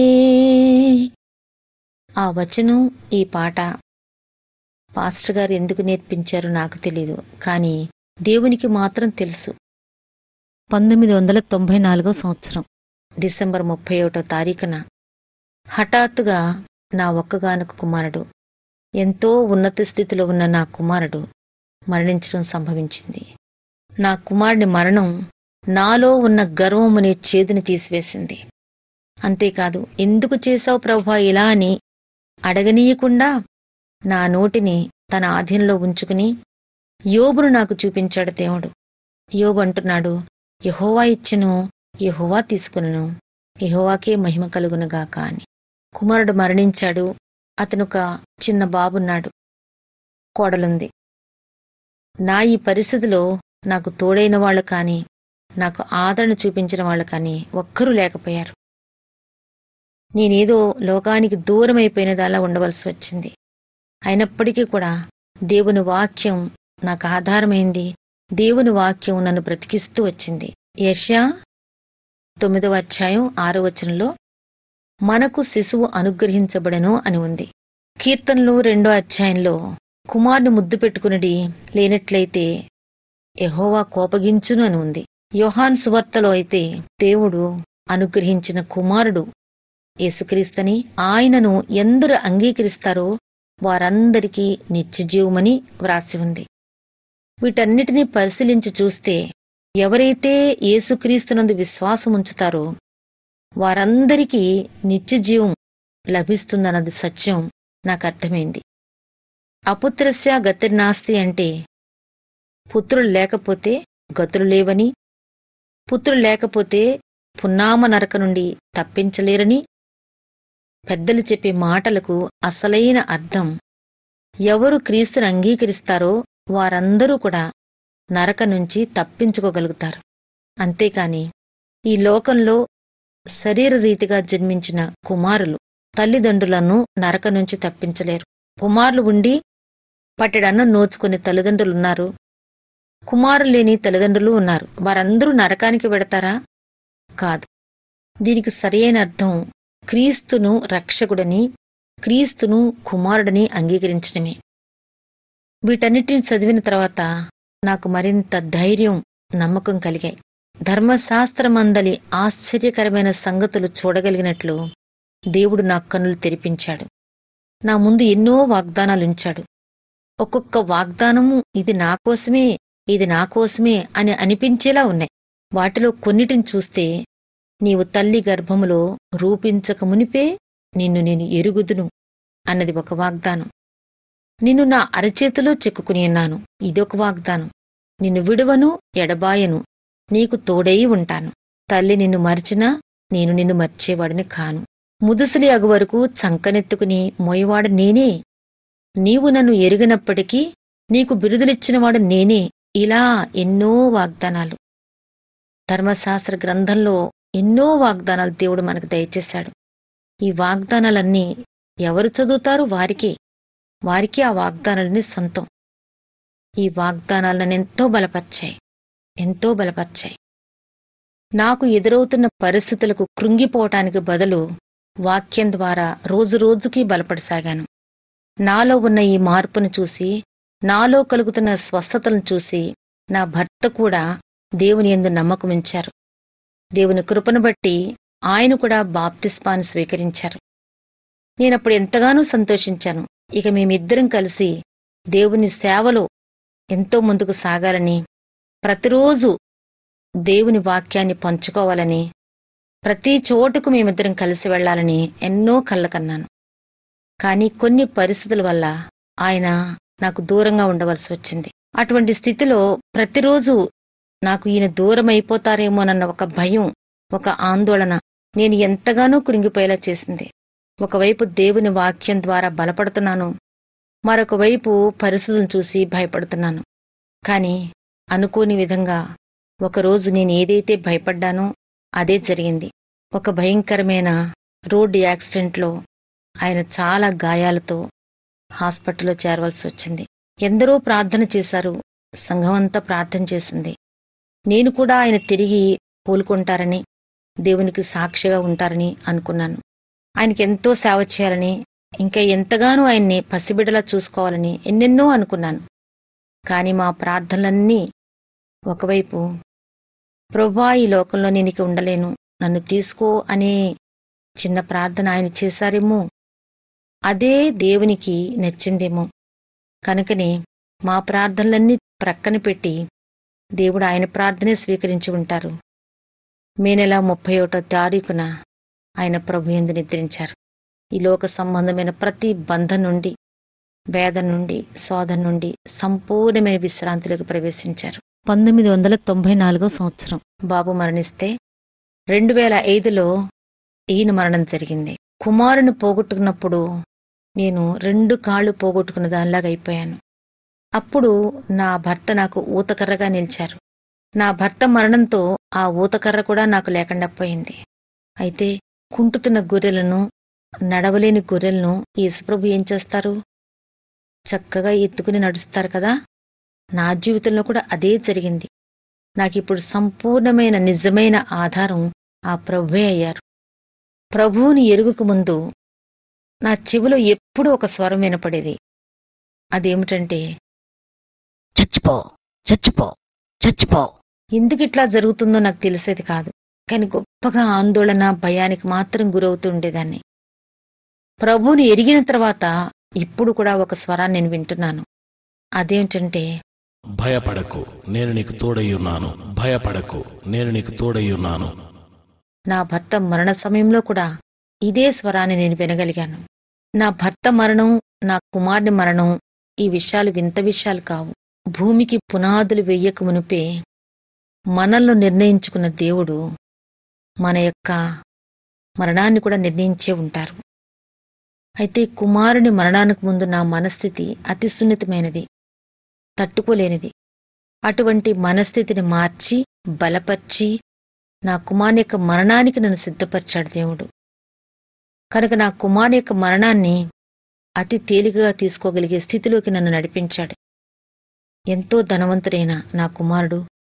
ఆ వచనం ఈ పాట పాస్టర్ గారు ఎందుకు నేర్పించారో నాకు తెలీదు కానీ దేవునికి మాత్రం తెలుసు పంతొమ్మిది వందల తొంభై నాలుగో సంవత్సరం డిసెంబర్ ముప్పై ఒకటో తారీఖున హఠాత్తుగా నా ఒక్కగానొక కుమారుడు ఎంతో ఉన్నత స్థితిలో ఉన్న నా కుమారుడు మరణించడం సంభవించింది నా కుమారుడి మరణం నాలో ఉన్న గర్వం అనే చేదుని తీసివేసింది అంతేకాదు ఎందుకు చేశావు ప్రభా ఇలా అని అడగనీయకుండా నా నోటిని తన ఆధీనంలో ఉంచుకుని యోబును నాకు చూపించాడు దేవుడు యోబు అంటున్నాడు యహోవా ఇచ్చెను యహోవా తీసుకును యహోవాకే మహిమ కలుగునుగాక అని కుమారుడు మరణించాడు అతనొక చిన్న బాబున్నాడు కోడలుంది నా ఈ పరిస్థితిలో నాకు తోడైన వాళ్ళు కానీ నాకు ఆదరణ చూపించిన వాళ్ళు కానీ ఒక్కరూ లేకపోయారు నేనేదో లోకానికి దూరం అయిపోయినదలా ఉండవలసి వచ్చింది అయినప్పటికీ కూడా దేవుని వాక్యం నాకు ఆధారమైంది దేవుని వాక్యం నన్ను బ్రతికిస్తూ వచ్చింది యష్యా తొమ్మిదవ అధ్యాయం ఆరో వచనంలో మనకు శిశువు అనుగ్రహించబడను అని ఉంది కీర్తనలు రెండో అధ్యాయంలో కుమారుని ముద్దు పెట్టుకునిడి లేనట్లయితే యెహోవా కోపగించును అని ఉంది యోహాన్ సువార్తలో అయితే దేవుడు అనుగ్రహించిన కుమారుడు యేసుక్రీస్తని ఆయనను ఎందరు అంగీకరిస్తారో వారందరికీ నిత్యజీవమని వ్రాసి ఉంది వీటన్నిటినీ పరిశీలించి చూస్తే ఎవరైతే యేసుక్రీస్తునందు విశ్వాసం ఉంచుతారో వారందరికీ నిత్యజీవం లభిస్తుందన్నది సత్యం నాకు అర్థమైంది అపుత్రస్య గతిర్నాస్తి అంటే పుత్రులు లేకపోతే గతులు లేవని పుత్రులు లేకపోతే పున్నామ నరక నుండి తప్పించలేరని పెద్దలు చెప్పే మాటలకు అసలైన అర్థం ఎవరు క్రీస్తుని అంగీకరిస్తారో వారందరూ కూడా నరక నుంచి తప్పించుకోగలుగుతారు అంతేకాని ఈ లోకంలో శరీర రీతిగా జన్మించిన కుమారులు తల్లిదండ్రులను నరక నుంచి తప్పించలేరు కుమారులు ఉండి పట్టెడన్నం నోచుకునే తల్లిదండ్రులున్నారు కుమారులు లేని తల్లిదండ్రులు ఉన్నారు వారందరూ నరకానికి వెడతారా కాదు దీనికి సరియైన అర్థం క్రీస్తును రక్షకుడని క్రీస్తును కుమారుడని అంగీకరించడమే వీటన్నిటిని చదివిన తర్వాత నాకు మరింత ధైర్యం నమ్మకం కలిగాయి ధర్మశాస్త్రమందలి ఆశ్చర్యకరమైన సంగతులు చూడగలిగినట్లు దేవుడు నా కన్నులు తెరిపించాడు నా ముందు ఎన్నో వాగ్దానాలుంచాడు ఒక్కొక్క వాగ్దానము ఇది నా కోసమే ఇది నా కోసమే అని అనిపించేలా ఉన్నాయి వాటిలో కొన్నిటిని చూస్తే నీవు తల్లి గర్భములో రూపించక మునిపే నిన్ను నేను ఎరుగుదును అన్నది ఒక వాగ్దానం నిన్ను నా అరచేతిలో చెక్కుకుని ఉన్నాను ఇదొక వాగ్దానం నిన్ను విడువను ఎడబాయను నీకు తోడై ఉంటాను తల్లి నిన్ను మరిచినా నేను నిన్ను మర్చేవాడిని కాను ముదుసలి అగు వరకు చంకనెత్తుకుని మోయవాడు నేనే నీవు నన్ను ఎరిగినప్పటికీ నీకు బిరుదులిచ్చినవాడు నేనే ఇలా ఎన్నో వాగ్దానాలు ధర్మశాస్త్ర గ్రంథంలో ఎన్నో వాగ్దానాలు దేవుడు మనకు దయచేశాడు ఈ వాగ్దానాలన్నీ ఎవరు చదువుతారు వారికే వారికి ఆ వాగ్దానాలన్నీ సొంతం ఈ వాగ్దానాలను ఎంతో బలపరిచాయి ఎంతో బలపరిచాయి నాకు ఎదురవుతున్న పరిస్థితులకు కృంగిపోవటానికి బదులు వాక్యం ద్వారా రోజు రోజుకి బలపడసాగాను నాలో ఉన్న ఈ మార్పును చూసి నాలో కలుగుతున్న స్వస్థతలను చూసి నా భర్త కూడా దేవుని ఎందు నమ్మకముంచారు దేవుని కృపను బట్టి ఆయన కూడా బాప్తిస్మాను స్వీకరించారు నేనప్పుడు ఎంతగానో సంతోషించాను ఇక మేమిద్దరం కలిసి దేవుని సేవలో ఎంతో ముందుకు సాగాలని ప్రతిరోజు దేవుని వాక్యాన్ని పంచుకోవాలని ప్రతి చోటుకు మేమిద్దరం కలిసి వెళ్ళాలని ఎన్నో కళ్ళ కన్నాను కానీ కొన్ని పరిస్థితుల వల్ల ఆయన నాకు దూరంగా ఉండవలసి వచ్చింది అటువంటి స్థితిలో ప్రతిరోజు నాకు ఈయన దూరం అయిపోతారేమోనన్న ఒక భయం ఒక ఆందోళన నేను ఎంతగానో కృంగిపోయేలా చేసింది ఒకవైపు దేవుని వాక్యం ద్వారా బలపడుతున్నాను మరొక వైపు పరిస్థితులను చూసి భయపడుతున్నాను కానీ అనుకోని విధంగా ఒకరోజు నేను ఏదైతే భయపడ్డానో అదే జరిగింది ఒక భయంకరమైన రోడ్డు యాక్సిడెంట్లో ఆయన చాలా గాయాలతో హాస్పిటల్లో చేరవలసి వచ్చింది ఎందరో ప్రార్థన చేశారు సంఘమంతా ప్రార్థన చేసింది నేను కూడా ఆయన తిరిగి కోలుకుంటారని దేవునికి సాక్షిగా ఉంటారని అనుకున్నాను ఆయనకి ఎంతో సేవ చేయాలని ఇంకా ఎంతగానో ఆయన్ని పసిబిడ్డలా చూసుకోవాలని ఎన్నెన్నో అనుకున్నాను కానీ మా ప్రార్థనలన్నీ ఒకవైపు ప్రభా ఈ లోకంలో నేను ఇక ఉండలేను నన్ను తీసుకో అనే చిన్న ప్రార్థన ఆయన చేశారేమో అదే దేవునికి నచ్చిందేమో కనుకనే మా ప్రార్థనలన్నీ ప్రక్కన పెట్టి దేవుడు ఆయన ప్రార్థనే స్వీకరించి ఉంటారు మే నెల ముప్పై ఒకటో తారీఖున ఆయన ప్రభు ఎందు నిద్రించారు ఈ లోక సంబంధమైన ప్రతి బంధం నుండి వేదన నుండి శోధన నుండి సంపూర్ణమైన విశ్రాంతిలోకి ప్రవేశించారు పంతొమ్మిది వందల తొంభై నాలుగో సంవత్సరం బాబు మరణిస్తే రెండు వేల ఐదులో ఈయన మరణం జరిగింది కుమారుని పోగొట్టుకున్నప్పుడు నేను రెండు కాళ్ళు పోగొట్టుకున్న దానిలాగా అయిపోయాను అప్పుడు నా భర్త నాకు ఊతకర్రగా నిలిచారు నా భర్త మరణంతో ఆ ఊతకర్ర కూడా నాకు లేకుండా పోయింది అయితే కుంటుతున్న గొర్రెలను నడవలేని గొర్రెలను యేసుప్రభు ఏం చేస్తారు చక్కగా ఎత్తుకుని నడుస్తారు కదా నా జీవితంలో కూడా అదే జరిగింది నాకిప్పుడు సంపూర్ణమైన నిజమైన ఆధారం ఆ ప్రభువే అయ్యారు ప్రభువుని ఎరుగుకు ముందు నా చెవిలో ఎప్పుడూ ఒక స్వరం వినపడేది అదేమిటంటే చచ్చిపో చచ్చిపో చచ్చిపో ఎందుకు ఇట్లా జరుగుతుందో నాకు తెలిసేది కాదు కానీ గొప్పగా ఆందోళన భయానికి మాత్రం గురవుతూ ఉండేదాన్ని ప్రభువుని ఎరిగిన తర్వాత ఇప్పుడు కూడా ఒక స్వరాన్ని నేను వింటున్నాను అదేంటంటే భయపడకు నేను నీకు తోడయ్యున్నాను భయపడకు నేను నీకు తోడయ్యున్నాను నా భర్త మరణ సమయంలో కూడా ఇదే స్వరాన్ని నేను వినగలిగాను నా భర్త మరణం నా కుమారుని మరణం ఈ విషయాలు వింత విషయాలు కావు భూమికి పునాదులు వెయ్యక మునిపే మనల్లో నిర్ణయించుకున్న దేవుడు మన యొక్క మరణాన్ని కూడా నిర్ణయించే ఉంటారు అయితే కుమారుని మరణానికి ముందు నా మనస్థితి అతి సున్నితమైనది తట్టుకోలేనిది అటువంటి మనస్థితిని మార్చి బలపర్చి నా కుమారుని యొక్క మరణానికి నన్ను సిద్ధపరిచాడు దేవుడు కనుక నా కుమారుని యొక్క మరణాన్ని అతి తేలికగా తీసుకోగలిగే స్థితిలోకి నన్ను నడిపించాడు ఎంతో ధనవంతుడైన నా కుమారుడు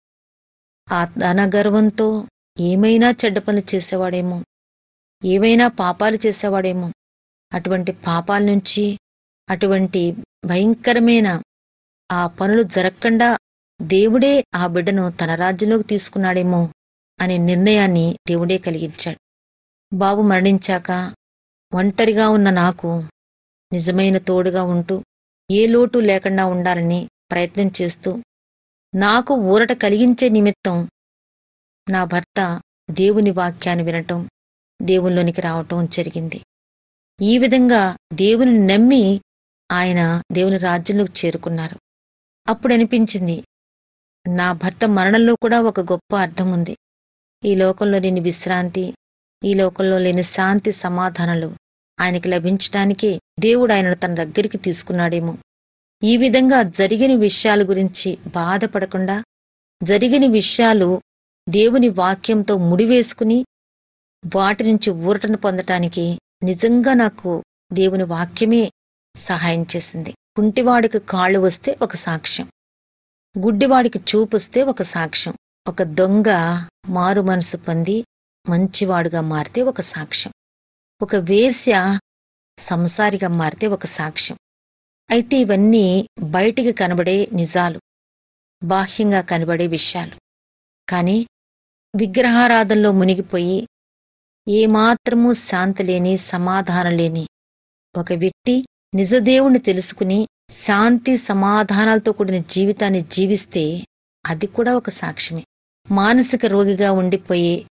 ఆ ధనగర్వంతో ఏమైనా చెడ్డ పనులు చేసేవాడేమో ఏవైనా పాపాలు చేసేవాడేమో అటువంటి పాపాల నుంచి అటువంటి భయంకరమైన ఆ పనులు జరగకుండా దేవుడే ఆ బిడ్డను తన రాజ్యంలోకి తీసుకున్నాడేమో అనే నిర్ణయాన్ని దేవుడే కలిగించాడు బాబు మరణించాక ఒంటరిగా ఉన్న నాకు నిజమైన తోడుగా ఉంటూ ఏ లోటు లేకుండా ఉండాలని ప్రయత్నం చేస్తూ నాకు ఊరట కలిగించే నిమిత్తం నా భర్త దేవుని వాక్యాన్ని వినటం దేవునిలోనికి రావటం జరిగింది ఈ విధంగా దేవుని నమ్మి ఆయన దేవుని రాజ్యంలోకి చేరుకున్నారు అప్పుడు అనిపించింది నా భర్త మరణంలో కూడా ఒక గొప్ప అర్థం ఉంది ఈ లోకంలో లేని విశ్రాంతి ఈ లోకంలో లేని శాంతి సమాధానాలు ఆయనకి లభించటానికే దేవుడు ఆయనను తన దగ్గరికి తీసుకున్నాడేమో ఈ విధంగా జరిగిన విషయాల గురించి బాధపడకుండా జరిగిన విషయాలు దేవుని వాక్యంతో ముడివేసుకుని వాటి నుంచి ఊరటను పొందటానికి నిజంగా నాకు దేవుని వాక్యమే సహాయం చేసింది కుంటివాడికి కాళ్ళు వస్తే ఒక సాక్ష్యం గుడ్డివాడికి చూపొస్తే ఒక సాక్ష్యం ఒక దొంగ మారు మనసు పొంది మంచివాడుగా మారితే ఒక సాక్ష్యం ఒక వేశ్య సంసారిగా మారితే ఒక సాక్ష్యం అయితే ఇవన్నీ బయటికి కనబడే నిజాలు బాహ్యంగా కనబడే విషయాలు కానీ విగ్రహారాధనలో మునిగిపోయి ఏమాత్రమూ శాంతి లేని సమాధానం లేని ఒక వ్యక్తి నిజదేవుణ్ణి తెలుసుకుని శాంతి సమాధానాలతో కూడిన జీవితాన్ని జీవిస్తే అది కూడా ఒక సాక్ష్యమే మానసిక రోగిగా ఉండిపోయే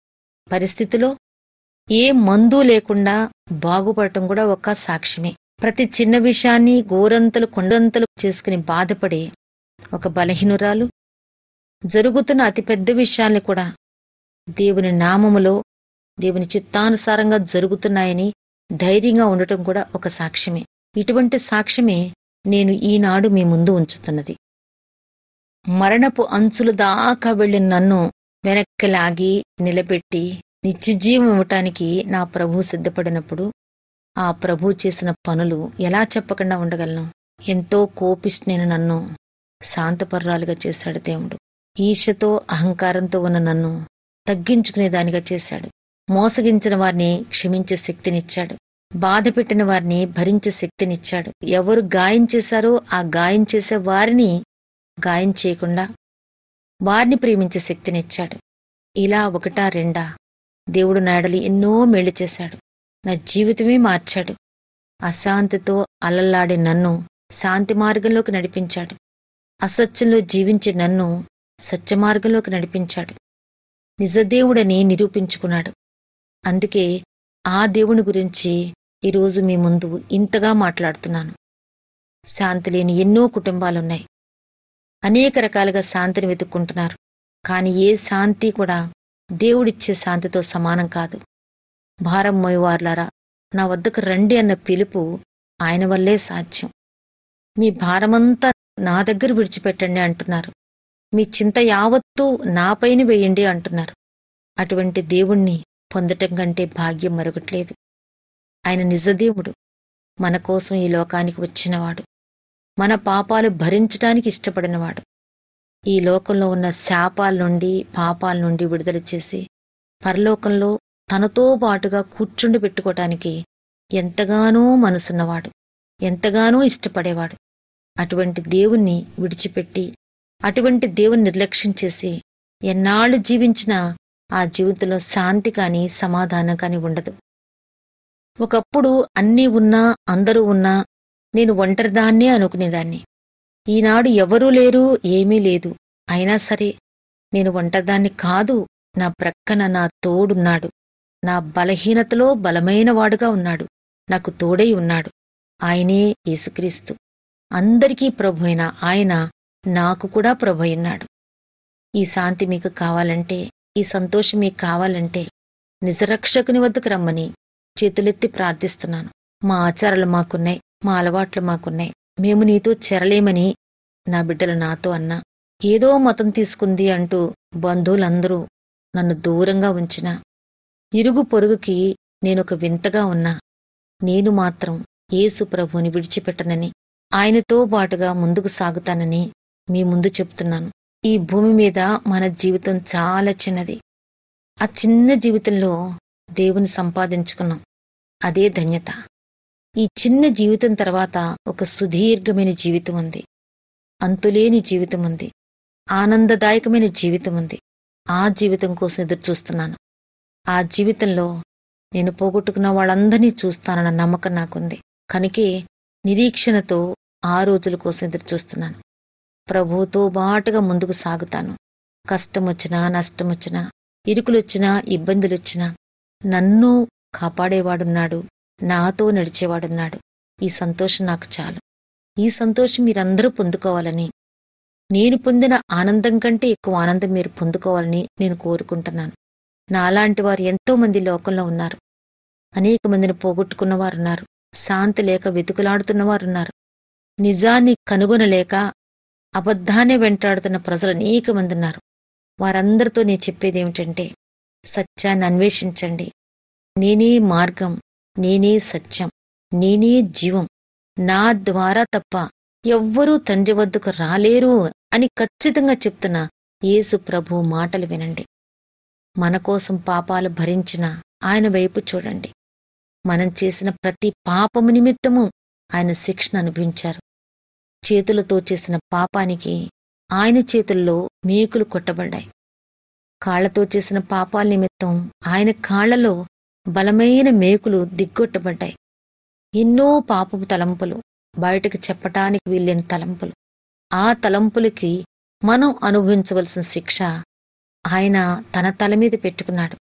పరిస్థితిలో ఏ మందు లేకుండా బాగుపడటం కూడా ఒక సాక్ష్యమే ప్రతి చిన్న విషయాన్ని గోరంతలు కొండంతలు చేసుకుని బాధపడే ఒక బలహీనురాలు జరుగుతున్న అతిపెద్ద విషయాల్ని కూడా దేవుని నామములో దేవుని చిత్తానుసారంగా జరుగుతున్నాయని ధైర్యంగా ఉండటం కూడా ఒక సాక్ష్యమే ఇటువంటి సాక్ష్యమే నేను ఈనాడు మీ ముందు ఉంచుతున్నది మరణపు అంచుల దాకా వెళ్ళిన నన్ను వెనక్కి లాగి నిలబెట్టి నిత్యజీవం ఇవ్వటానికి నా ప్రభు సిద్ధపడినప్పుడు ఆ ప్రభు చేసిన పనులు ఎలా చెప్పకుండా ఉండగలను ఎంతో కోపిష్ణైన నన్ను శాంతపర్రాలుగా చేశాడు దేవుడు ఈశతో అహంకారంతో ఉన్న నన్ను తగ్గించుకునేదానిగా చేశాడు మోసగించిన వారిని క్షమించే శక్తినిచ్చాడు బాధ పెట్టిన వారిని భరించే శక్తినిచ్చాడు ఎవరు గాయం చేశారో ఆ గాయం చేసే వారిని గాయం చేయకుండా వారిని ప్రేమించే శక్తినిచ్చాడు ఇలా ఒకటా రెండా దేవుడు నాడలి ఎన్నో మేళ్లు చేశాడు నా జీవితమే మార్చాడు అశాంతితో అలల్లాడే నన్ను శాంతి మార్గంలోకి నడిపించాడు అసత్యంలో జీవించే నన్ను సత్య మార్గంలోకి నడిపించాడు నిజదేవుడని నిరూపించుకున్నాడు అందుకే ఆ దేవుని గురించి ఈరోజు మీ ముందు ఇంతగా మాట్లాడుతున్నాను శాంతి లేని ఎన్నో కుటుంబాలున్నాయి అనేక రకాలుగా శాంతిని వెతుక్కుంటున్నారు కానీ ఏ శాంతి కూడా దేవుడిచ్చే శాంతితో సమానం కాదు భారం మోయవార్లారా నా వద్దకు రండి అన్న పిలుపు ఆయన వల్లే సాధ్యం మీ భారమంతా నా దగ్గర విడిచిపెట్టండి అంటున్నారు మీ చింత యావత్తూ నాపైన వేయండి అంటున్నారు అటువంటి దేవుణ్ణి పొందటం కంటే భాగ్యం మరొకట్లేదు ఆయన నిజదేవుడు మన కోసం ఈ లోకానికి వచ్చినవాడు మన పాపాలు భరించడానికి ఇష్టపడినవాడు ఈ లోకంలో ఉన్న శాపాల నుండి పాపాల నుండి విడుదల చేసి పరలోకంలో తనతో పాటుగా కూర్చుండి పెట్టుకోవటానికి ఎంతగానో మనసున్నవాడు ఎంతగానో ఇష్టపడేవాడు అటువంటి దేవుణ్ణి విడిచిపెట్టి అటువంటి దేవుని నిర్లక్ష్యం చేసి ఎన్నాళ్ళు జీవించినా ఆ జీవితంలో శాంతి కాని సమాధానం కాని ఉండదు ఒకప్పుడు అన్నీ ఉన్నా అందరూ ఉన్నా నేను ఒంటరిదాన్నే అనుకునేదాన్ని ఈనాడు ఎవరూ లేరు ఏమీ లేదు అయినా సరే నేను ఒంటరిదాన్ని కాదు నా ప్రక్కన నా తోడున్నాడు నా బలహీనతలో బలమైన వాడుగా ఉన్నాడు నాకు తోడై ఉన్నాడు ఆయనే యేసుక్రీస్తు అందరికీ ప్రభు అయిన ఆయన నాకు కూడా ప్రభు ఉన్నాడు ఈ శాంతి మీకు కావాలంటే ఈ సంతోషం మీకు కావాలంటే నిజరక్షకుని వద్దకు రమ్మని చేతులెత్తి ప్రార్థిస్తున్నాను మా ఆచారాలు మాకున్నాయి మా అలవాట్లు మాకున్నాయి మేము నీతో చెరలేమని నా బిడ్డలు నాతో అన్నా ఏదో మతం తీసుకుంది అంటూ బంధువులందరూ నన్ను దూరంగా ఉంచినా ఇరుగు పొరుగుకి నేనొక వింతగా ఉన్నా నేను మాత్రం యేసు ప్రభువుని విడిచిపెట్టనని ఆయనతో బాటుగా ముందుకు సాగుతానని మీ ముందు చెప్తున్నాను ఈ భూమి మీద మన జీవితం చాలా చిన్నది ఆ చిన్న జీవితంలో దేవుని సంపాదించుకున్నాం అదే ధన్యత ఈ చిన్న జీవితం తర్వాత ఒక సుదీర్ఘమైన జీవితం ఉంది అంతులేని జీవితం ఉంది ఆనందదాయకమైన జీవితం ఉంది ఆ జీవితం కోసం ఎదురు చూస్తున్నాను ఆ జీవితంలో నేను పోగొట్టుకున్న వాళ్ళందరినీ చూస్తానన్న నమ్మకం నాకుంది కనుకే నిరీక్షణతో ఆ రోజుల కోసం ఎదురు చూస్తున్నాను ప్రభువుతో బాటుగా ముందుకు సాగుతాను కష్టం వచ్చినా నష్టం వచ్చినా ఇరుకులొచ్చినా ఇబ్బందులొచ్చినా నన్ను కాపాడేవాడున్నాడు నాతో నడిచేవాడున్నాడు ఈ సంతోషం నాకు చాలు ఈ సంతోషం మీరందరూ పొందుకోవాలని నేను పొందిన ఆనందం కంటే ఎక్కువ ఆనందం మీరు పొందుకోవాలని నేను కోరుకుంటున్నాను నాలాంటి వారు ఎంతో మంది లోకంలో ఉన్నారు అనేక మందిని పోగొట్టుకున్న వారున్నారు శాంతి లేక వెతుకులాడుతున్న వారున్నారు నిజాన్ని కనుగొనలేక అబద్ధాన్ని వెంటాడుతున్న ప్రజలు అనేక మంది ఉన్నారు వారందరితో నేను చెప్పేది ఏమిటంటే సత్యాన్ని అన్వేషించండి నేనే మార్గం నేనే సత్యం నేనే జీవం నా ద్వారా తప్ప ఎవ్వరూ తండ్రి వద్దకు రాలేరు అని ఖచ్చితంగా చెప్తున్న యేసు ప్రభు మాటలు వినండి మన కోసం పాపాలు భరించిన ఆయన వైపు చూడండి మనం చేసిన ప్రతి పాపము నిమిత్తము ఆయన శిక్షను అనుభవించారు చేతులతో చేసిన పాపానికి ఆయన చేతుల్లో మేకులు కొట్టబడ్డాయి కాళ్లతో చేసిన పాపాల నిమిత్తం ఆయన కాళ్లలో బలమైన మేకులు దిగ్గొట్టబడ్డాయి ఎన్నో పాపపు తలంపులు బయటకు చెప్పటానికి వీల్లేని తలంపులు ఆ తలంపులకి మనం అనుభవించవలసిన శిక్ష ఆయన తన తల మీద పెట్టుకున్నాడు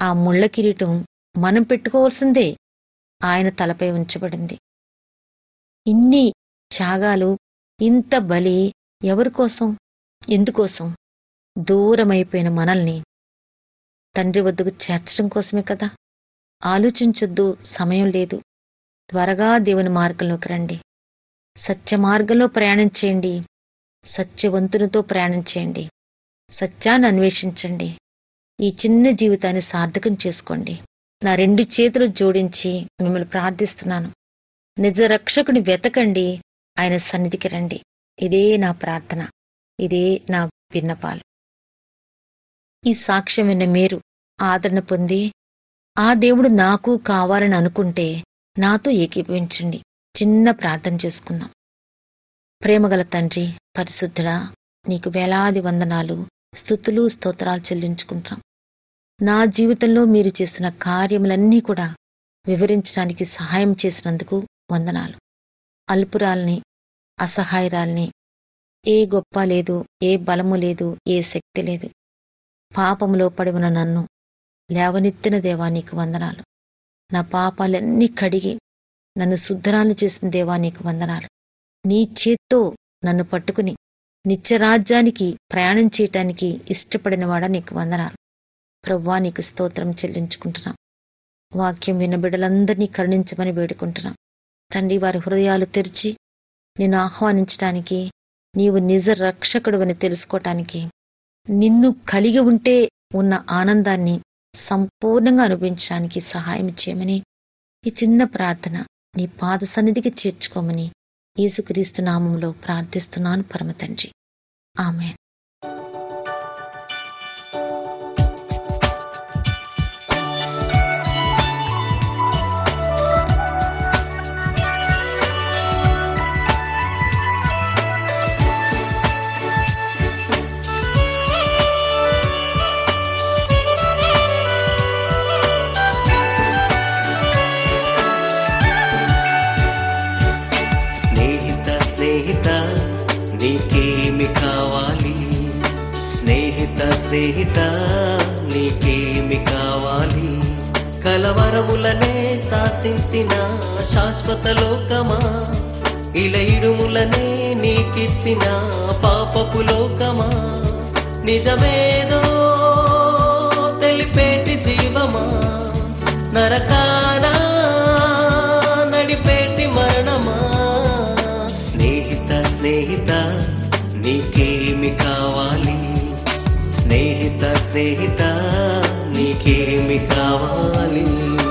ఆ ముళ్ళ కిరీటం మనం పెట్టుకోవాల్సిందే ఆయన తలపై ఉంచబడింది ఇన్ని త్యాగాలు ఇంత బలి ఎవరి కోసం ఎందుకోసం దూరమైపోయిన మనల్ని తండ్రి వద్దకు చేర్చడం కోసమే కదా ఆలోచించొద్దు సమయం లేదు త్వరగా దేవుని మార్గంలోకి రండి సత్య మార్గంలో ప్రయాణం చేయండి సత్యవంతునితో ప్రయాణం చేయండి సత్యాన్ని అన్వేషించండి ఈ చిన్న జీవితాన్ని సార్థకం చేసుకోండి నా రెండు చేతులు జోడించి మిమ్మల్ని ప్రార్థిస్తున్నాను నిజ రక్షకుని వెతకండి ఆయన సన్నిధికి రండి ఇదే నా ప్రార్థన ఇదే నా విన్నపాలు ఈ సాక్ష్యం విన్న మీరు ఆదరణ పొంది ఆ దేవుడు నాకు కావాలని అనుకుంటే నాతో ఏకీభవించండి చిన్న ప్రార్థన చేసుకుందాం ప్రేమగల తండ్రి పరిశుద్ధుడా నీకు వేలాది వందనాలు స్థుతులు స్తోత్రాలు చెల్లించుకుంటాం నా జీవితంలో మీరు చేసిన కార్యములన్నీ కూడా వివరించడానికి సహాయం చేసినందుకు వందనాలు అల్పురాల్ని అసహాయరాల్ని ఏ గొప్ప లేదు ఏ బలము లేదు ఏ శక్తి లేదు పాపములో పడి ఉన్న నన్ను లేవనెత్తిన దేవా నీకు వందనాలు నా పాపాలన్నీ కడిగి నన్ను శుద్ధరాలు చేసిన దేవా నీకు వందనాలు నీ చేత్తో నన్ను పట్టుకుని నిత్యరాజ్యానికి ప్రయాణం చేయటానికి ఇష్టపడినవాడా నీకు వందనాలు ప్రవ్వా నీకు స్తోత్రం చెల్లించుకుంటున్నాం వాక్యం విన్న బిడ్డలందరినీ కరుణించమని వేడుకుంటున్నాం తండ్రి వారి హృదయాలు తెరిచి నిన్ను ఆహ్వానించడానికి నీవు నిజ రక్షకుడు అని తెలుసుకోవటానికి నిన్ను కలిగి ఉంటే ఉన్న ఆనందాన్ని సంపూర్ణంగా అనుభవించడానికి సహాయం చేయమని ఈ చిన్న ప్రార్థన నీ పాద సన్నిధికి చేర్చుకోమని యేసుక్రీస్తు నామంలో ప్రార్థిస్తున్నాను పరమ తండ్రి ఆమె స్నేహిత స్నేహిత నీకేమి కావాలి స్నేహిత స్నేహిత నీకేమి కావాలి కలవరములనే శాసించిన శాశ్వత లోకమా ఇలా ఇరుములనే నీకిచ్చిన పాపపు లోకమా నిజమేదో తెలిపేటి జీవమా నరకానా నడిపేటి మరణమా స్నేహిత స్నేహిత నీకేమి కావాలి స్నేహిత స్నేహిత నీకేమి కావాలి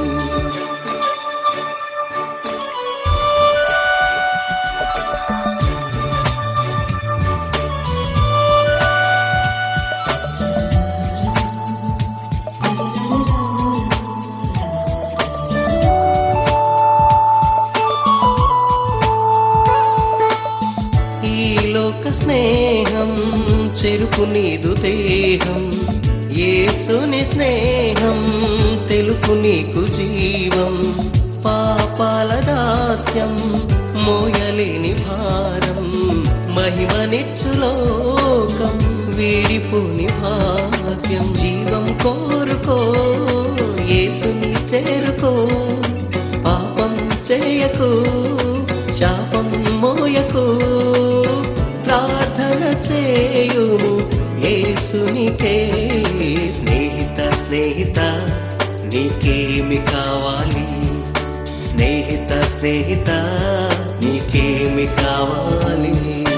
ఈ లోక స్నేహం చెరుపు నీదు దేహం ఏసుని స్నేహం తెలుపు నీకు జీవం పాపాల దాస్యం మోయలేని భారం మహిమనిచ్చు లోకం వీడిపోని భాగ్యం జీవం కోరుకో ఏసుని చేరుకో పాపం చేయకు శాపం మోయకు ప్రార్థన చేయుము యేసునికే స్నేహిత స్నేహిత నీకేమి కావాలి స్నేహిత స్నేహిత నీకేమి కావాలి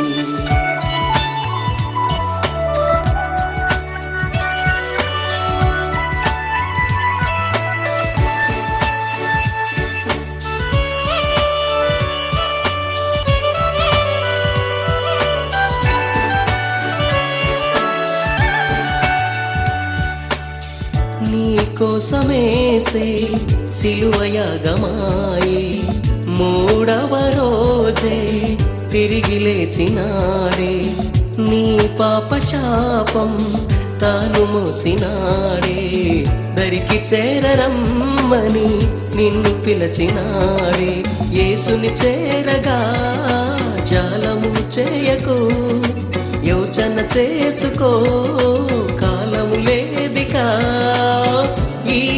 నీ కోసమేసే సిలువయగమాయి మూడవ రోజే తిరిగి లేచినాడే నీ పాప శాపం తాను మోసినాడే దరికి చేరరమ్మని నిన్ను పిలచినాడే యేసుని చేరగా జాలము చేయకు యోచన చేసుకో కాలము లేదికా ఈ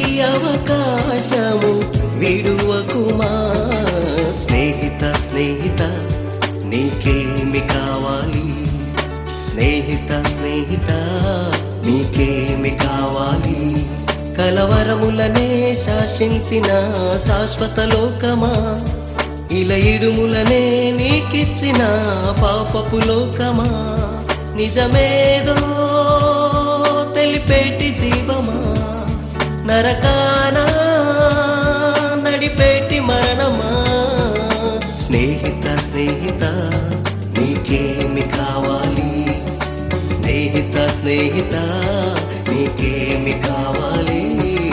చేసిన శాశ్వత లోకమా ఇలా ఇడుములనే నీకిచ్చిన పాపపు లోకమా నిజమేదో తెలిపేటి జీవమా నరకానా నడిపేటి మరణమా స్నేహిత స్నేహిత నీకేమి కావాలి స్నేహిత స్నేహిత నీకేమి కావాలి